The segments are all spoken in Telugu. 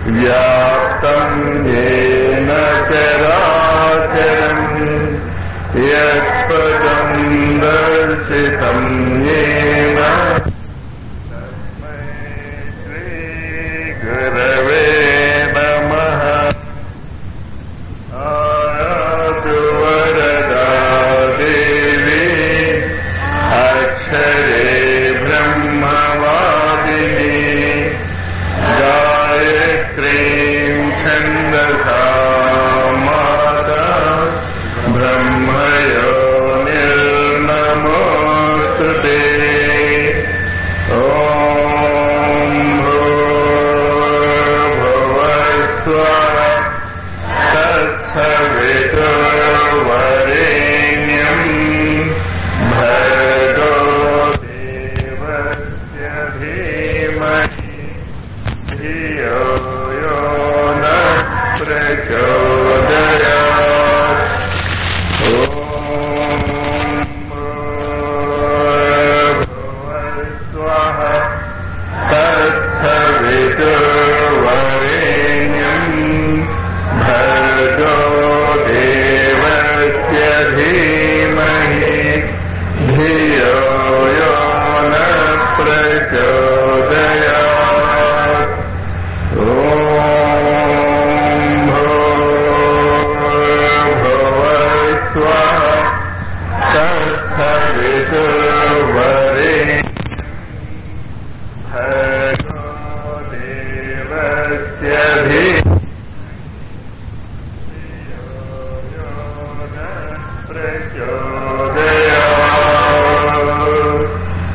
व्याप्तं येन चराचरम् यत्पदं दर्शितं येन तस्मै श्रीगुरवे नमः आयातु वरदा देवी अक्षरे ब्रह्मवादिनी गायत्रीं छन्दसा माता ब्रह्मयो निर्नमोऽस्तु ते ॐ भूर्भुवस्वः तत्सवितुर्वरेण्यम् भर्गो देवस्य धीमहि धियो यो न प्रचोदयात् ॐ भूर्भुवस्वः तत्सवितुर्वरेण्यम् भर्गो देवस्य धीमहि धियो यो न प्रचोदयात् ॐ भूर्भुवस्वः तत्सवितुर्वरेण्यम् भर्गो देवस्य धीमहि धियो यो न प्रचोदयात्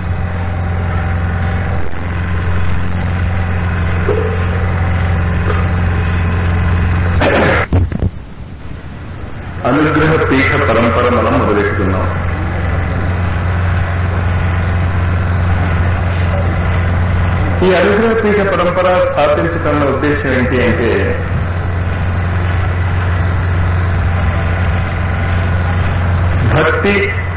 అనుగ్రహ పీఠ పరంపర మనం మొదలెట్టుకున్నాం ఈ అనుగ్రహ పీఠ పరంపర స్థాపించటంలో ఉద్దేశం ఏంటి అంటే భక్తి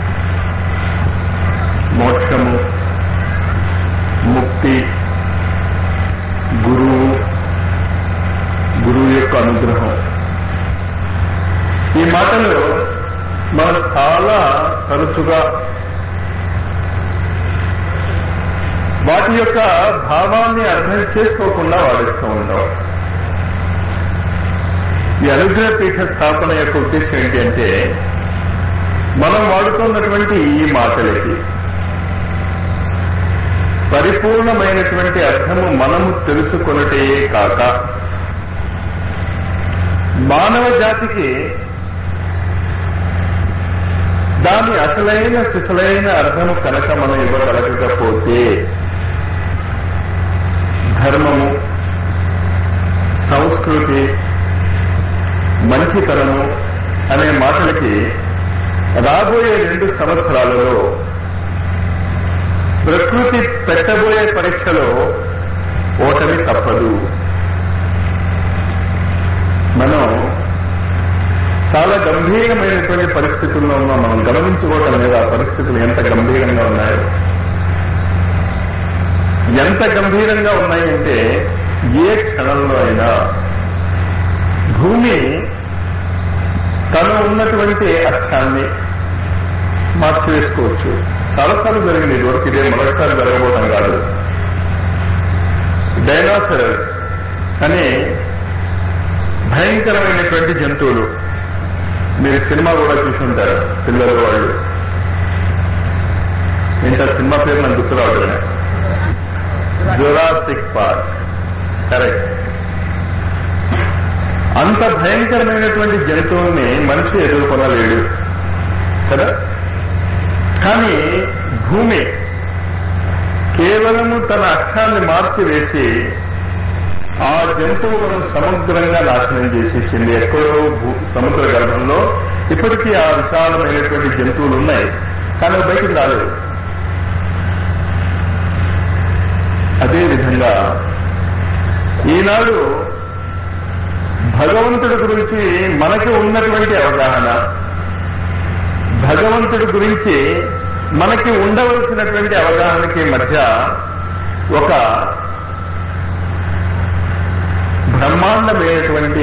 మోక్షము ముక్తి గురువు గురువు యొక్క అనుగ్రహం ఈ మాటలు మనం చాలా తరచుగా వాటి యొక్క భావాన్ని అర్థం చేసుకోకుండా వాడిస్తూ ఉంటాం ఈ అనుగ్రహ పీఠ స్థాపన యొక్క ఉద్దేశం ఏంటి అంటే మనం వాడుతున్నటువంటి ఈ మాటలకి పరిపూర్ణమైనటువంటి అర్థము మనము తెలుసుకొనటే కాక మానవ జాతికి దాని అసలైన సిసలైన అర్థము కనుక మనం ఇవ్వగలగకపోతే ధర్మము సంస్కృతి మంచితనము అనే మాటలకి రాబోయే రెండు సంవత్సరాలలో ప్రకృతి పెట్టబోయే పరీక్షలో ఓటమి తప్పదు మనం చాలా గంభీరమైనటువంటి పరిస్థితుల్లో ఉన్నాం మనం గమనించుకోవటం లేదు ఆ పరిస్థితులు ఎంత గంభీరంగా ఉన్నాయో ఎంత గంభీరంగా ఉన్నాయంటే ఏ క్షణంలో అయినా భూమి తను ఉన్నటువంటి అక్షాన్ని మార్చివేసుకోవచ్చు చాలాసార్లు జరిగింది ఇదివరకు ఇదే మొదటిసారి జరగబోవడం కాదు డైనాసర్ అనే భయంకరమైనటువంటి జంతువులు మీరు సినిమా కూడా చూసి ఉంటారు పిల్లల వాళ్ళు ఏంటో సినిమా పేరు నాకు గుర్తు రావట్లే జురాసిక్ పార్క్ కరెక్ట్ అంత భయంకరమైనటువంటి జంతువుల్ని మనిషి ఎదుర్కొనలేడు కదా కానీ భూమి కేవలము తన అక్షాన్ని మార్చి వేసి ఆ జంతువులను సమగ్రంగా నాశనం చేసేసింది ఎక్కడో భూ సముద్ర గర్భంలో ఇప్పటికీ ఆ విశాలమైనటువంటి జంతువులు ఉన్నాయి కానీ అవి బయటికి రాలేదు అదే విధంగా ఈనాడు భగవంతుడి గురించి మనకి ఉన్నటువంటి అవగాహన భగవంతుడి గురించి మనకి ఉండవలసినటువంటి అవగాహనకి మధ్య ఒక బ్రహ్మాండమైనటువంటి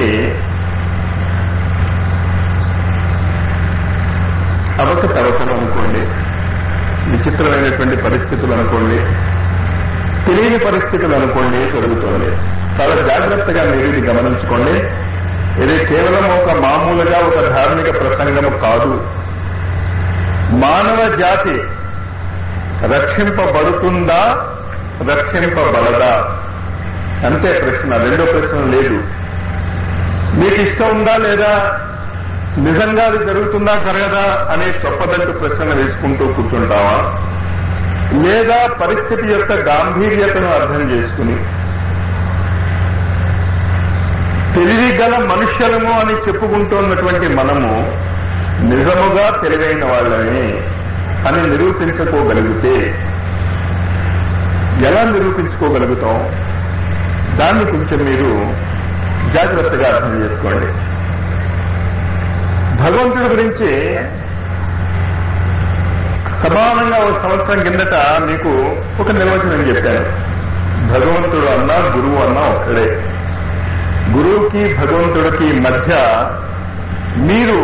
అవకతవకలు అనుకోండి విచిత్రమైనటువంటి పరిస్థితులు అనుకోండి తెలియని పరిస్థితులు అనుకోండి జరుగుతుంది చాలా జాగ్రత్తగా మీరు ఇది గమనించుకోండి ఇది కేవలం ఒక మామూలుగా ఒక ధార్మిక ప్రసంగము కాదు మానవ జాతి రక్షింపబడుతుందా రక్షింపబడదా అంతే ప్రశ్న రెండో ప్రశ్న లేదు మీకు ఇష్టం ఉందా లేదా నిజంగా అది జరుగుతుందా జరగదా అనే చొప్పదంటు ప్రశ్న వేసుకుంటూ కూర్చుంటావా లేదా పరిస్థితి యొక్క గాంభీర్యతను అర్థం చేసుకుని తెలివి గల మనుష్యులము అని చెప్పుకుంటున్నటువంటి మనము నిజముగా తెలివైన వాళ్ళని అని నిరూపించుకోగలిగితే ఎలా నిరూపించుకోగలుగుతాం దాన్ని కొంచెం మీరు జాగ్రత్తగా అర్థం చేసుకోండి భగవంతుడి గురించి సమానంగా ఒక సంవత్సరం కిందట మీకు ఒక నిర్వచనం చెప్పాను భగవంతుడు అన్నా గురువు అన్నా ఒక్కడే గురువుకి భగవంతుడికి మధ్య మీరు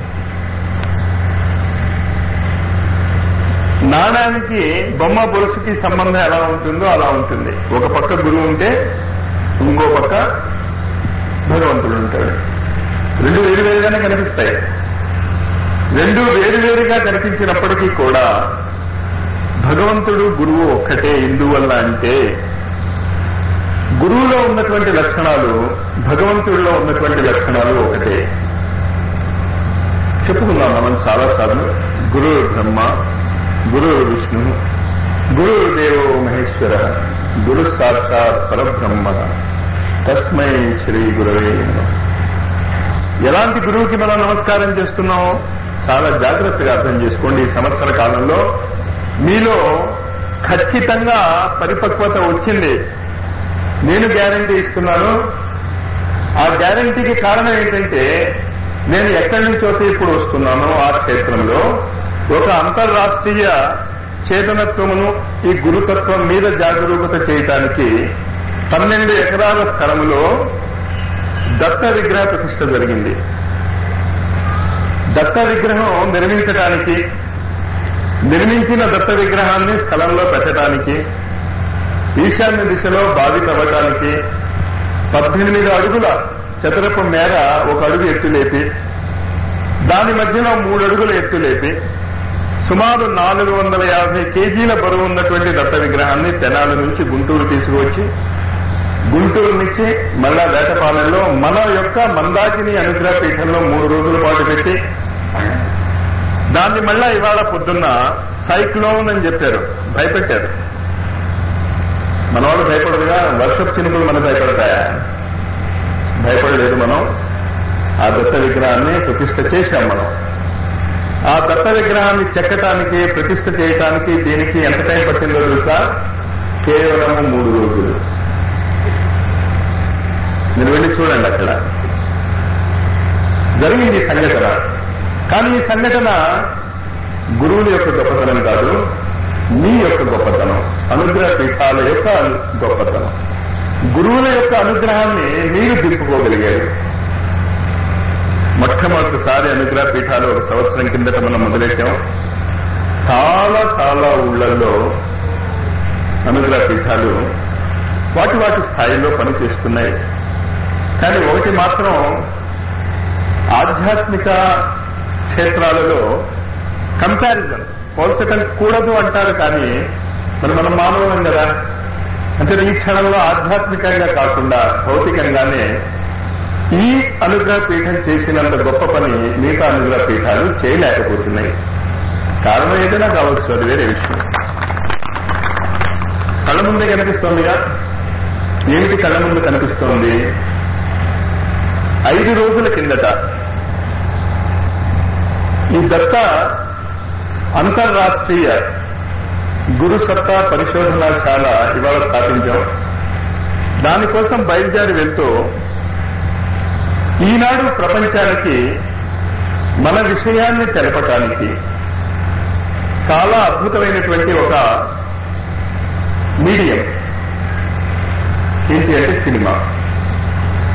నాణానికి బొమ్మ బొలుసుకి సంబంధం ఎలా ఉంటుందో అలా ఉంటుంది ఒక పక్క గురువు ఉంటే ఇంకో పక్క భగవంతుడు ఉంటాడు రెండు వేరువేరుగానే కనిపిస్తాయి రెండు వేరువేరుగా కనిపించినప్పటికీ కూడా భగవంతుడు గురువు ఒక్కటే ఎందువల్ల అంటే గురువులో ఉన్నటువంటి లక్షణాలు భగవంతుడిలో ఉన్నటువంటి లక్షణాలు ఒకటే చెప్పుకున్నాం మనం చాలా సార్లు గురు బ్రహ్మ గురు విష్ణు గురు దేవో మహేశ్వర గురు సాక్షాత్ పరబ్రహ్మ తస్మై శ్రీ గురవే నమః. ఎలాంటి గురువుకి మనం నమస్కారం చేస్తున్నాం చాలా జాగ్రత్తగా అర్థం చేసుకోండి ఈ సంవత్సర కాలంలో మీలో ఖచ్చితంగా పరిపక్వత వచ్చింది నేను గ్యారంటీ ఇస్తున్నాను ఆ గ్యారంటీకి కారణం ఏంటంటే నేను ఎక్కడి నుంచి అయితే ఇప్పుడు వస్తున్నానో ఆ క్షేత్రంలో ఒక అంతర్రాష్ట్రీయ చేతనత్వమును ఈ గురుతత్వం మీద జాగరూకత చేయటానికి పన్నెండు ఎకరాల స్థలములో దత్త విగ్రహ ప్రతిష్ట జరిగింది దత్త విగ్రహం నిర్మించడానికి నిర్మించిన దత్త విగ్రహాన్ని స్థలంలో పెట్టడానికి ఈశాన్య దిశలో బావి తవ్వటానికి పద్దెనిమిది అడుగుల చదరపు మేర ఒక అడుగు ఎత్తు లేపి దాని మధ్యలో మూడు అడుగుల ఎత్తు లేపి సుమారు నాలుగు వందల యాభై కేజీల బరువు ఉన్నటువంటి దత్త విగ్రహాన్ని తెనాలి నుంచి గుంటూరు తీసుకువచ్చి గుంటూరు నుంచి మళ్ళా వేటపాలెంలో మన యొక్క మందాకిని అనుగ్రహ పీఠంలో మూడు రోజుల పాటు పెట్టి దాన్ని మళ్ళా ఇవాళ పొద్దున్న సైక్లోన్ అని చెప్పారు భయపెట్టారు మనవాడు భయపడదుగా వర్షపు చినుకులు మనం భయపడతాయా భయపడలేదు మనం ఆ దత్త విగ్రహాన్ని ప్రతిష్ట చేశాం మనం ఆ దత్త విగ్రహాన్ని చెక్కటానికి ప్రతిష్ట చేయటానికి దీనికి ఎంత టైం పట్టిందో తెలుసా కేవలం మూడు రోజులు మీరు వెళ్ళి చూడండి అక్కడ జరిగింది ఈ సంఘటన కానీ ఈ సంఘటన గురువుల యొక్క గొప్పతనం కాదు మీ యొక్క గొప్పతనం అనుగ్రహ పీఠాల యొక్క అను- గొప్పతనం గురువుల యొక్క అనుగ్రహాన్ని మీరు దింపుకోగలిగారు మొట్టమొదటిసారి అనుగ్రహ పీఠాలు ఒక సంవత్సరం కిందట మనం మొదలెట్టాం చాలా చాలా ఊళ్ళల్లో అనుగ్రహ పీఠాలు వాటి వాటి స్థాయిలో పనిచేస్తున్నాయి కానీ ఒకటి మాత్రం ఆధ్యాత్మిక క్షేత్రాలలో కంపారిజన్ పోల్చటం కూడదు అంటారు కానీ మరి మనం మానవులం కదా అంటే ఈ క్షణంలో ఆధ్యాత్మికంగా కాకుండా భౌతికంగానే ఈ అనుగ్రహ పీఠం చేసినంత గొప్ప పని మిగతా అనుగ్రహ పీఠాలు చేయలేకపోతున్నాయి కారణం ఏదైనా కావచ్చు అది వేరే విషయం కళ్ళ ముందే కనిపిస్తోందిగా ఏమిటి కళ్ళ ముందు కనిపిస్తోంది ఐదు రోజుల కిందట ఈ దత్త అంతర్రాష్ట్రీయ గురు సత్తా పరిశోధనశాల ఇవాళ స్థాపించాం దానికోసం బయలుదేరి వెళ్తూ ఈనాడు ప్రపంచానికి మన విషయాన్ని తెలపటానికి చాలా అద్భుతమైనటువంటి ఒక మీడియం ఏంటి అంటే సినిమా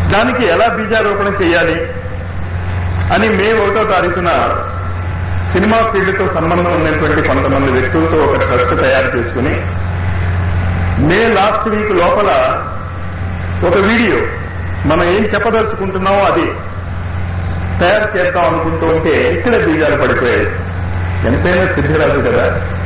దానికి ఎలా బీజారోపణ చేయాలి అని మే ఒకటో తారీఖున సినిమా ఫీల్డ్తో సంబంధం ఉన్నటువంటి కొంతమంది వ్యక్తులతో ఒక ట్రస్ట్ తయారు చేసుకుని మే లాస్ట్ వీక్ లోపల ఒక వీడియో మనం ఏం చెప్పదలుచుకుంటున్నామో అది తయారు చేద్దాం అనుకుంటూ ఉంటే ఇక్కడే బీజాలు పడిపోయాయి ఎంతైనా సిద్ధిరాదు కదా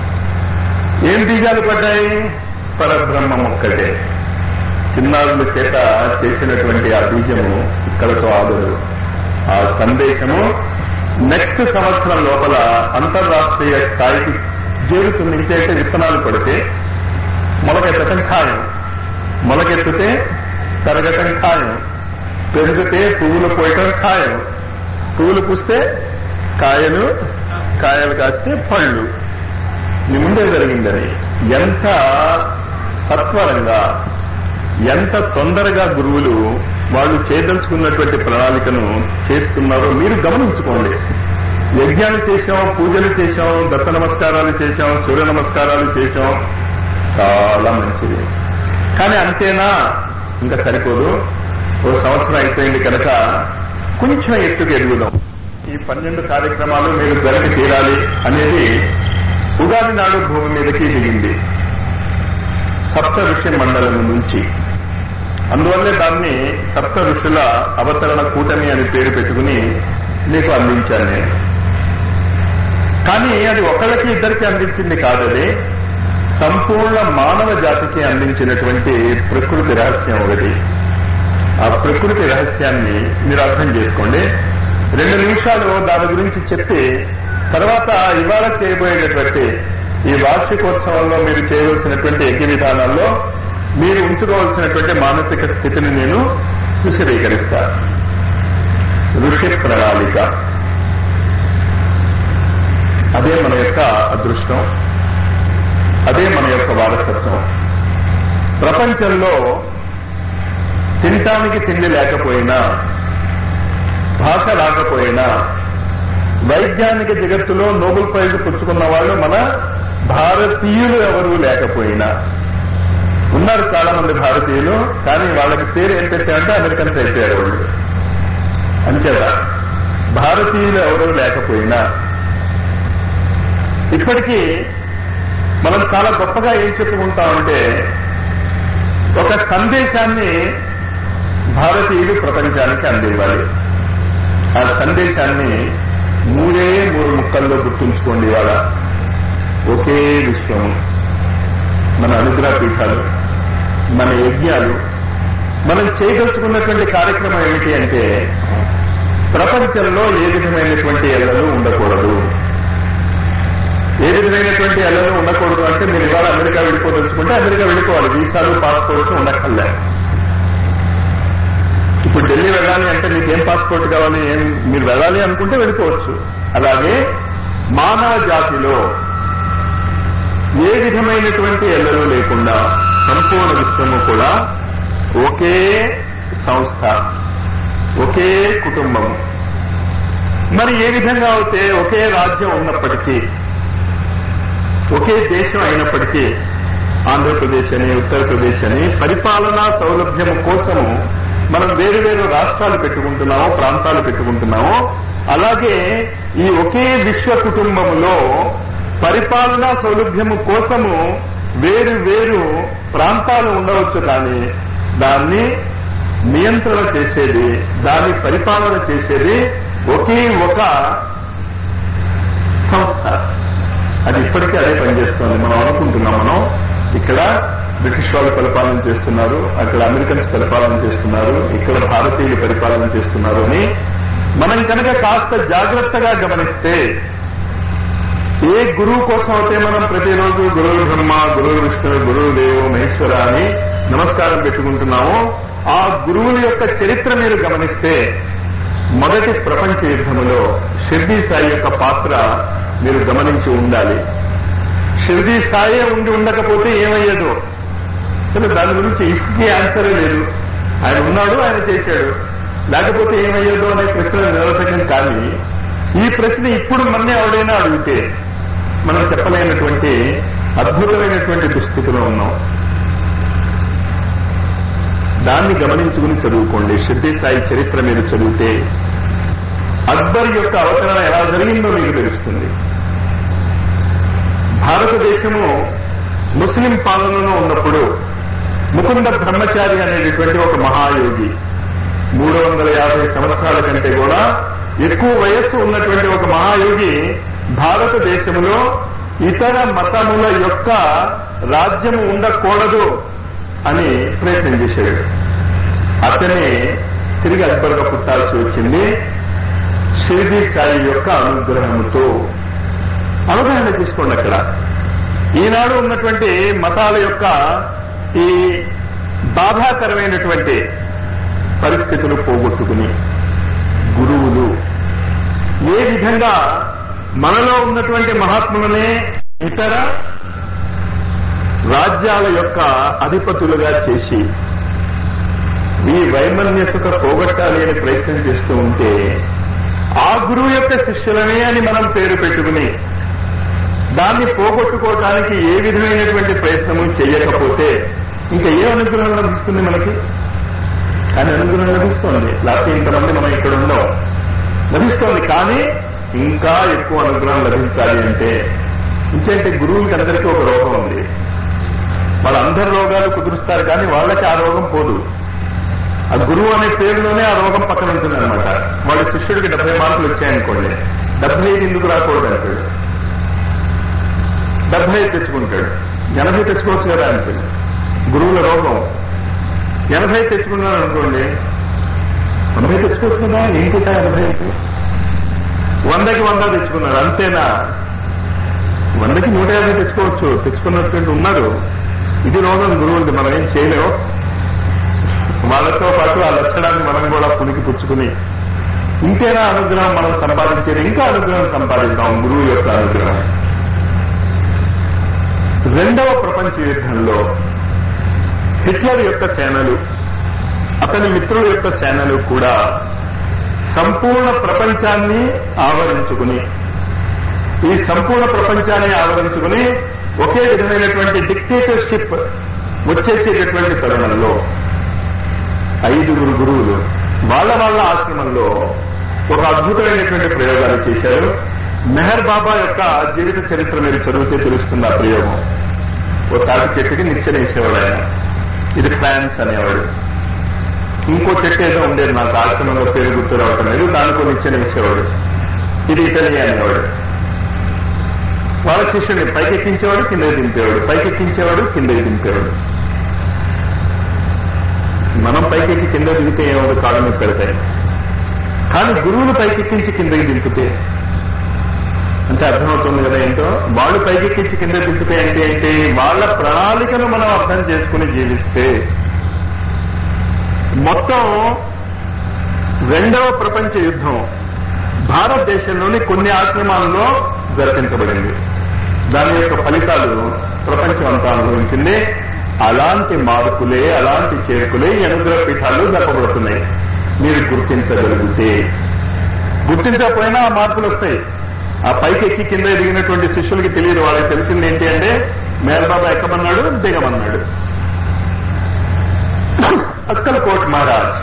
ఏం బీజాలు పడ్డాయి పరబ్రహ్మం ఒక్కటే చిన్నారుల చేత చేసినటువంటి ఆ బీజము ఇక్కడతో ఆగదు ఆ సందేశము నెక్స్ట్ సంవత్సరం లోపల అంతర్రాష్ట్రీయ స్థాయికి చేరుతుంది ఇంకైతే విత్తనాలు పడితే మొలకెత్తటం ఖాయం మొలకెత్తితే పెరగటం ఖాయం పెరిగితే పువ్వులు పోయటం ఖాయం పువ్వులు పూస్తే కాయలు కాయలు కాస్తే పళ్ళు నీ ముందే జరిగిందని ఎంత సత్వరంగా ఎంత తొందరగా గురువులు వాళ్ళు చేయదలుచుకున్నటువంటి ప్రణాళికను చేస్తున్నారో మీరు గమనించుకోండి యజ్ఞాలు చేశాం పూజలు చేశాం దత్త నమస్కారాలు చేశాం సూర్య నమస్కారాలు చేశాం చాలా మంచిది కానీ అంతేనా ఇంకా సరిపోదు ఓ సంవత్సరం అయిపోయింది కనుక కొంచెం ఎత్తుకు ఎదుగుదాం ఈ పన్నెండు కార్యక్రమాలు మీరు జరిగి తీరాలి అనేది ఉగాది నాడు భూమి మీదకి దిగింది సప్త ఋషి మండలం నుంచి అందువల్లే దాన్ని సప్త ఋషుల అవతరణ కూటమి అని పేరు పెట్టుకుని మీకు అందించాను నేను కానీ అది ఒకళ్ళకి ఇద్దరికి అందించింది కాదది సంపూర్ణ మానవ జాతికి అందించినటువంటి ప్రకృతి రహస్యం ఒకటి ఆ ప్రకృతి రహస్యాన్ని మీరు అర్థం చేసుకోండి రెండు నిమిషాలు దాని గురించి చెప్పి తర్వాత ఇవాళ చేయబోయేటటువంటి ఈ వార్షికోత్సవంలో మీరు చేయవలసినటువంటి యజ్ఞ విధానాల్లో మీరు ఉంచుకోవాల్సినటువంటి మానసిక స్థితిని నేను విశదీకరిస్తా ఋషి ప్రణాళిక అదే మన యొక్క అదృష్టం అదే మన యొక్క వారసత్వం ప్రపంచంలో తినటానికి తిండి లేకపోయినా భాష రాకపోయినా వైజ్ఞానిక జగత్తులో నోబెల్ ప్రైజ్ పుచ్చుకున్న వాళ్ళు మన భారతీయులు ఎవరూ లేకపోయినా ఉన్నారు చాలా మంది భారతీయులు కానీ వాళ్ళకి పేరు ఏం పెట్టారంటే అమెరికన్స్ అయిపోయారు వాళ్ళు అంతేదా భారతీయులు ఎవరూ లేకపోయినా ఇప్పటికీ మనం చాలా గొప్పగా ఏం చెప్పుకుంటామంటే ఒక సందేశాన్ని భారతీయులు ప్రపంచానికి అందివ్వాలి ఆ సందేశాన్ని మూడే మూడు ముక్కల్లో గుర్తుంచుకోండి ఇవాళ ఒకే విశ్వము మన అనుగ్రహ పీఠాలు మన యజ్ఞాలు మనం చేయదలుచుకున్నటువంటి కార్యక్రమం ఏమిటి అంటే ప్రపంచంలో ఏ విధమైనటువంటి ఎల్లలు ఉండకూడదు ఏ విధమైనటువంటి ఎల్లలు ఉండకూడదు అంటే మీరు ఇవాళ అమెరికా వెళ్ళిపోదలుచుకుంటే అమెరికా వెళ్ళిపోవాలి వీసాలు పాస్పోర్ట్స్ ఉండక్కర్లే ఇప్పుడు ఢిల్లీ వెళ్ళాలి అంటే మీకు ఏం పాస్పోర్ట్ కావాలి ఏం మీరు వెళ్ళాలి అనుకుంటే వెళ్ళిపోవచ్చు అలాగే మానవ జాతిలో ఏ విధమైనటువంటి ఎల్లలు లేకుండా సంపూర్ణ విశ్వము కూడా ఒకే సంస్థ ఒకే కుటుంబం మరి ఏ విధంగా అయితే ఒకే రాజ్యం ఉన్నప్పటికీ ఒకే దేశం అయినప్పటికీ ఆంధ్రప్రదేశ్ అని ఉత్తరప్రదేశ్ అని పరిపాలనా సౌలభ్యం కోసము మనం వేరు వేరు రాష్ట్రాలు పెట్టుకుంటున్నామో ప్రాంతాలు పెట్టుకుంటున్నామో అలాగే ఈ ఒకే విశ్వ కుటుంబములో పరిపాలనా సౌలభ్యము కోసము వేరు వేరు ప్రాంతాలు ఉండవచ్చు కానీ దాన్ని నియంత్రణ చేసేది దాన్ని పరిపాలన చేసేది ఒకే ఒక సంస్థ అది ఇప్పటికీ అదే పనిచేస్తుంది మనం అనుకుంటున్నాం మనం ఇక్కడ బ్రిటిష్ వాళ్ళు పరిపాలన చేస్తున్నారు అక్కడ అమెరికన్స్ పరిపాలన చేస్తున్నారు ఇక్కడ భారతీయులు పరిపాలన చేస్తున్నారు అని మనం కనుక కాస్త జాగ్రత్తగా గమనిస్తే ఏ గురువు కోసం అయితే మనం ప్రతిరోజు గురువు బ్రహ్మ గురువు విష్ణు గురువు దేవు మహేశ్వర అని నమస్కారం పెట్టుకుంటున్నామో ఆ గురువుల యొక్క చరిత్ర మీరు గమనిస్తే మొదటి ప్రపంచ యుద్ధములో షిర్డీ సాయి యొక్క పాత్ర మీరు గమనించి ఉండాలి షిర్డీ సాయే ఉండి ఉండకపోతే ఏమయ్యేదో అసలు దాని గురించి ఇసుకి ఆన్సరే లేదు ఆయన ఉన్నాడు ఆయన చేశాడు లేకపోతే ఏమయ్యేదో అనే ప్రశ్న నిరసకం కానీ ఈ ప్రశ్న ఇప్పుడు మన్నే ఎవడైనా అడిగితే మనం చెప్పలేనటువంటి అద్భుతమైనటువంటి దుస్థితిలో ఉన్నాం దాన్ని గమనించుకుని చదువుకోండి షిర్డీ సాయి చరిత్ర మీరు చదివితే అక్బర్ యొక్క అవతరణ ఎలా జరిగిందో మీకు తెలుస్తుంది భారతదేశము ముస్లిం పాలనలో ఉన్నప్పుడు ముకుంద బ్రహ్మచారి అనేటటువంటి ఒక మహాయోగి మూడు వందల యాభై సంవత్సరాల కంటే కూడా ఎక్కువ వయస్సు ఉన్నటువంటి ఒక మహాయోగి భారతదేశంలో ఇతర మతముల యొక్క రాజ్యం ఉండకూడదు అని ప్రయత్నం చేశాడు అతనే తిరిగి అక్బర్గా పుట్టాల్సి వచ్చింది షిరిడి సాయి యొక్క అనుగ్రహంతో అవగాహన తీసుకోండి అక్కడ ఈనాడు ఉన్నటువంటి మతాల యొక్క ఈ బాధాకరమైనటువంటి పరిస్థితులు పోగొట్టుకుని గురువులు ఏ విధంగా మనలో ఉన్నటువంటి మహాత్ములనే ఇతర రాజ్యాల యొక్క అధిపతులుగా చేసి ఈ వైమన్యతతో పోగొట్టాలి అని ప్రయత్నం చేస్తూ ఉంటే ఆ గురువు యొక్క శిష్యులనే అని మనం పేరు పెట్టుకుని దాన్ని పోగొట్టుకోవటానికి ఏ విధమైనటువంటి ప్రయత్నము చేయకపోతే ఇంకా ఏ అనుగ్రహం లభిస్తుంది మనకి కానీ అనుగ్రహం లభిస్తోంది లేకపోతే ఇంతమంది మనం ఇక్కడ ఉందాం లభిస్తోంది కానీ ఇంకా ఎక్కువ అనుగ్రహం లభించాలి అంటే ఇంకేంటే గురువులకి అందరికీ ఒక రోగం ఉంది వాళ్ళందరి రోగాలు కుదురుస్తారు కానీ వాళ్ళకి ఆ రోగం పోదు ఆ గురువు అనే పేరులోనే ఆ రోగం పక్కన ఉంటుంది అనమాట వాళ్ళ శిష్యుడికి డెబ్బై మార్కులు వచ్చాయనుకోండి డెబ్బై ఐదు ఎందుకు రాకూడదు అంటాడు డెబ్బై ఐదు తెచ్చుకుంటాడు ఎనభై తెచ్చుకోవచ్చు కదా అంటాడు గురువుల రోగం ఎనభై తెచ్చుకున్నాను అనుకోండి ఎనభై తెచ్చుకోవచ్చు కదా ఏంటి ఎనభై ఐదు వందకి వంద తెచ్చుకున్నారు అంతేనా వందకి నూట యాభై తెచ్చుకోవచ్చు తెచ్చుకున్నటువంటి ఉన్నారు ఇది రోగం గురువులది మనం ఏం చేయలేము వాళ్ళతో పాటు ఆ లక్షణాన్ని మనం కూడా పునికి పుచ్చుకుని ఇంకేనా అనుగ్రహం మనం సంపాదించేది ఇంకా అనుగ్రహం సంపాదిద్దాం గురువు యొక్క అనుగ్రహం రెండవ ప్రపంచ యుద్ధంలో హిట్లర్ యొక్క సేనలు అతని మిత్రుల యొక్క సేనలు కూడా సంపూర్ణ ప్రపంచాన్ని ఆవరించుకుని ఈ సంపూర్ణ ప్రపంచాన్ని ఆవరించుకుని ఒకే విధమైనటువంటి డిక్టేటర్షిప్ వచ్చేసేటటువంటి తరుణంలో ఐదుగురు గురువులు వాళ్ళ వాళ్ళ ఆశ్రమంలో ఒక అద్భుతమైనటువంటి ప్రయోగాలు చేశారు మెహర్ బాబా యొక్క జీవిత చరిత్ర మీరు చదివితే తెలుస్తుంది ఆ ప్రయోగం ఓ తాటి చెట్టుకి నిచ్చెన వేసేవాడు ఆయన ఇది ఫ్రాన్స్ అనేవాడు ఇంకో చెట్టు ఏదో ఉండేది నాకు ఆశ్రమంలో పేరు గుర్తు రావటం లేదు దానికో నిచ్చెన వేసేవాడు ఇది ఇటలీ అనేవాడు వాళ్ళ శిష్యుడిని పైకెక్కించేవాడు కిందకి దింపేవాడు పైకెక్కించేవాడు కిందకి దింపేవాడు మనం పైకెక్కి కింద దిగితే ఏమవుతుంది కాళ్ళ మీద పెడతాయి కానీ గురువులు పైకెక్కించి కిందకి దింపితే అంటే అర్థమవుతుంది కదా ఏంటో వాళ్ళు పైకెక్కించి కింద దింపితే అంటే ఏంటి వాళ్ళ ప్రణాళికను మనం అర్థం చేసుకుని జీవిస్తే మొత్తం రెండవ ప్రపంచ యుద్ధం భారతదేశంలోని కొన్ని ఆశ్రమాల్లో జరిపించబడింది దాని యొక్క ఫలితాలు ప్రపంచం అంతా అనుభవించింది అలాంటి మార్పులే అలాంటి చేర్పులే ఈ అనుగ్రహ పీఠాలు జరపబడుతున్నాయి మీరు గుర్తించగలిగితే గుర్తించకపోయినా ఆ మార్పులు వస్తాయి ఆ పైకి ఎక్కి కింద దిగినటువంటి శిష్యులకి తెలియదు వాళ్ళకి తెలిసింది ఏంటి అంటే మేల్బాబా ఎక్కమన్నాడు దిగమన్నాడు అక్కల్ కోట్ మహారాజ్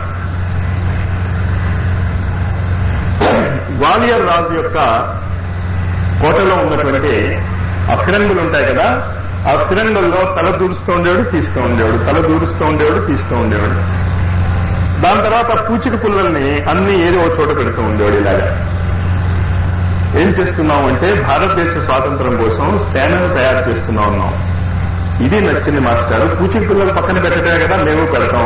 గ్వాలియర్ రాజు యొక్క కోటలో ఉన్నటువంటి ఆ ఫిరంగులు ఉంటాయి కదా ఆ ఫిరంగుల్లో తల దూరుస్తూ ఉండేవాడు తీస్తూ ఉండేవాడు తల దూరుస్తూ ఉండేవాడు తీస్తూ ఉండేవాడు దాని తర్వాత పూచిక పుల్లల్ని అన్ని ఏదో ఒక చోట పెడుతూ ఉండేవాడు ఇలాగా ఏం చేస్తున్నాం అంటే భారతదేశ స్వాతంత్రం కోసం సేనను తయారు చేస్తున్నా ఉన్నాం ఇది నచ్చింది మాస్టర్ పూచిక పుల్లలు పక్కన పెట్టడమే కదా మేము పెడతాం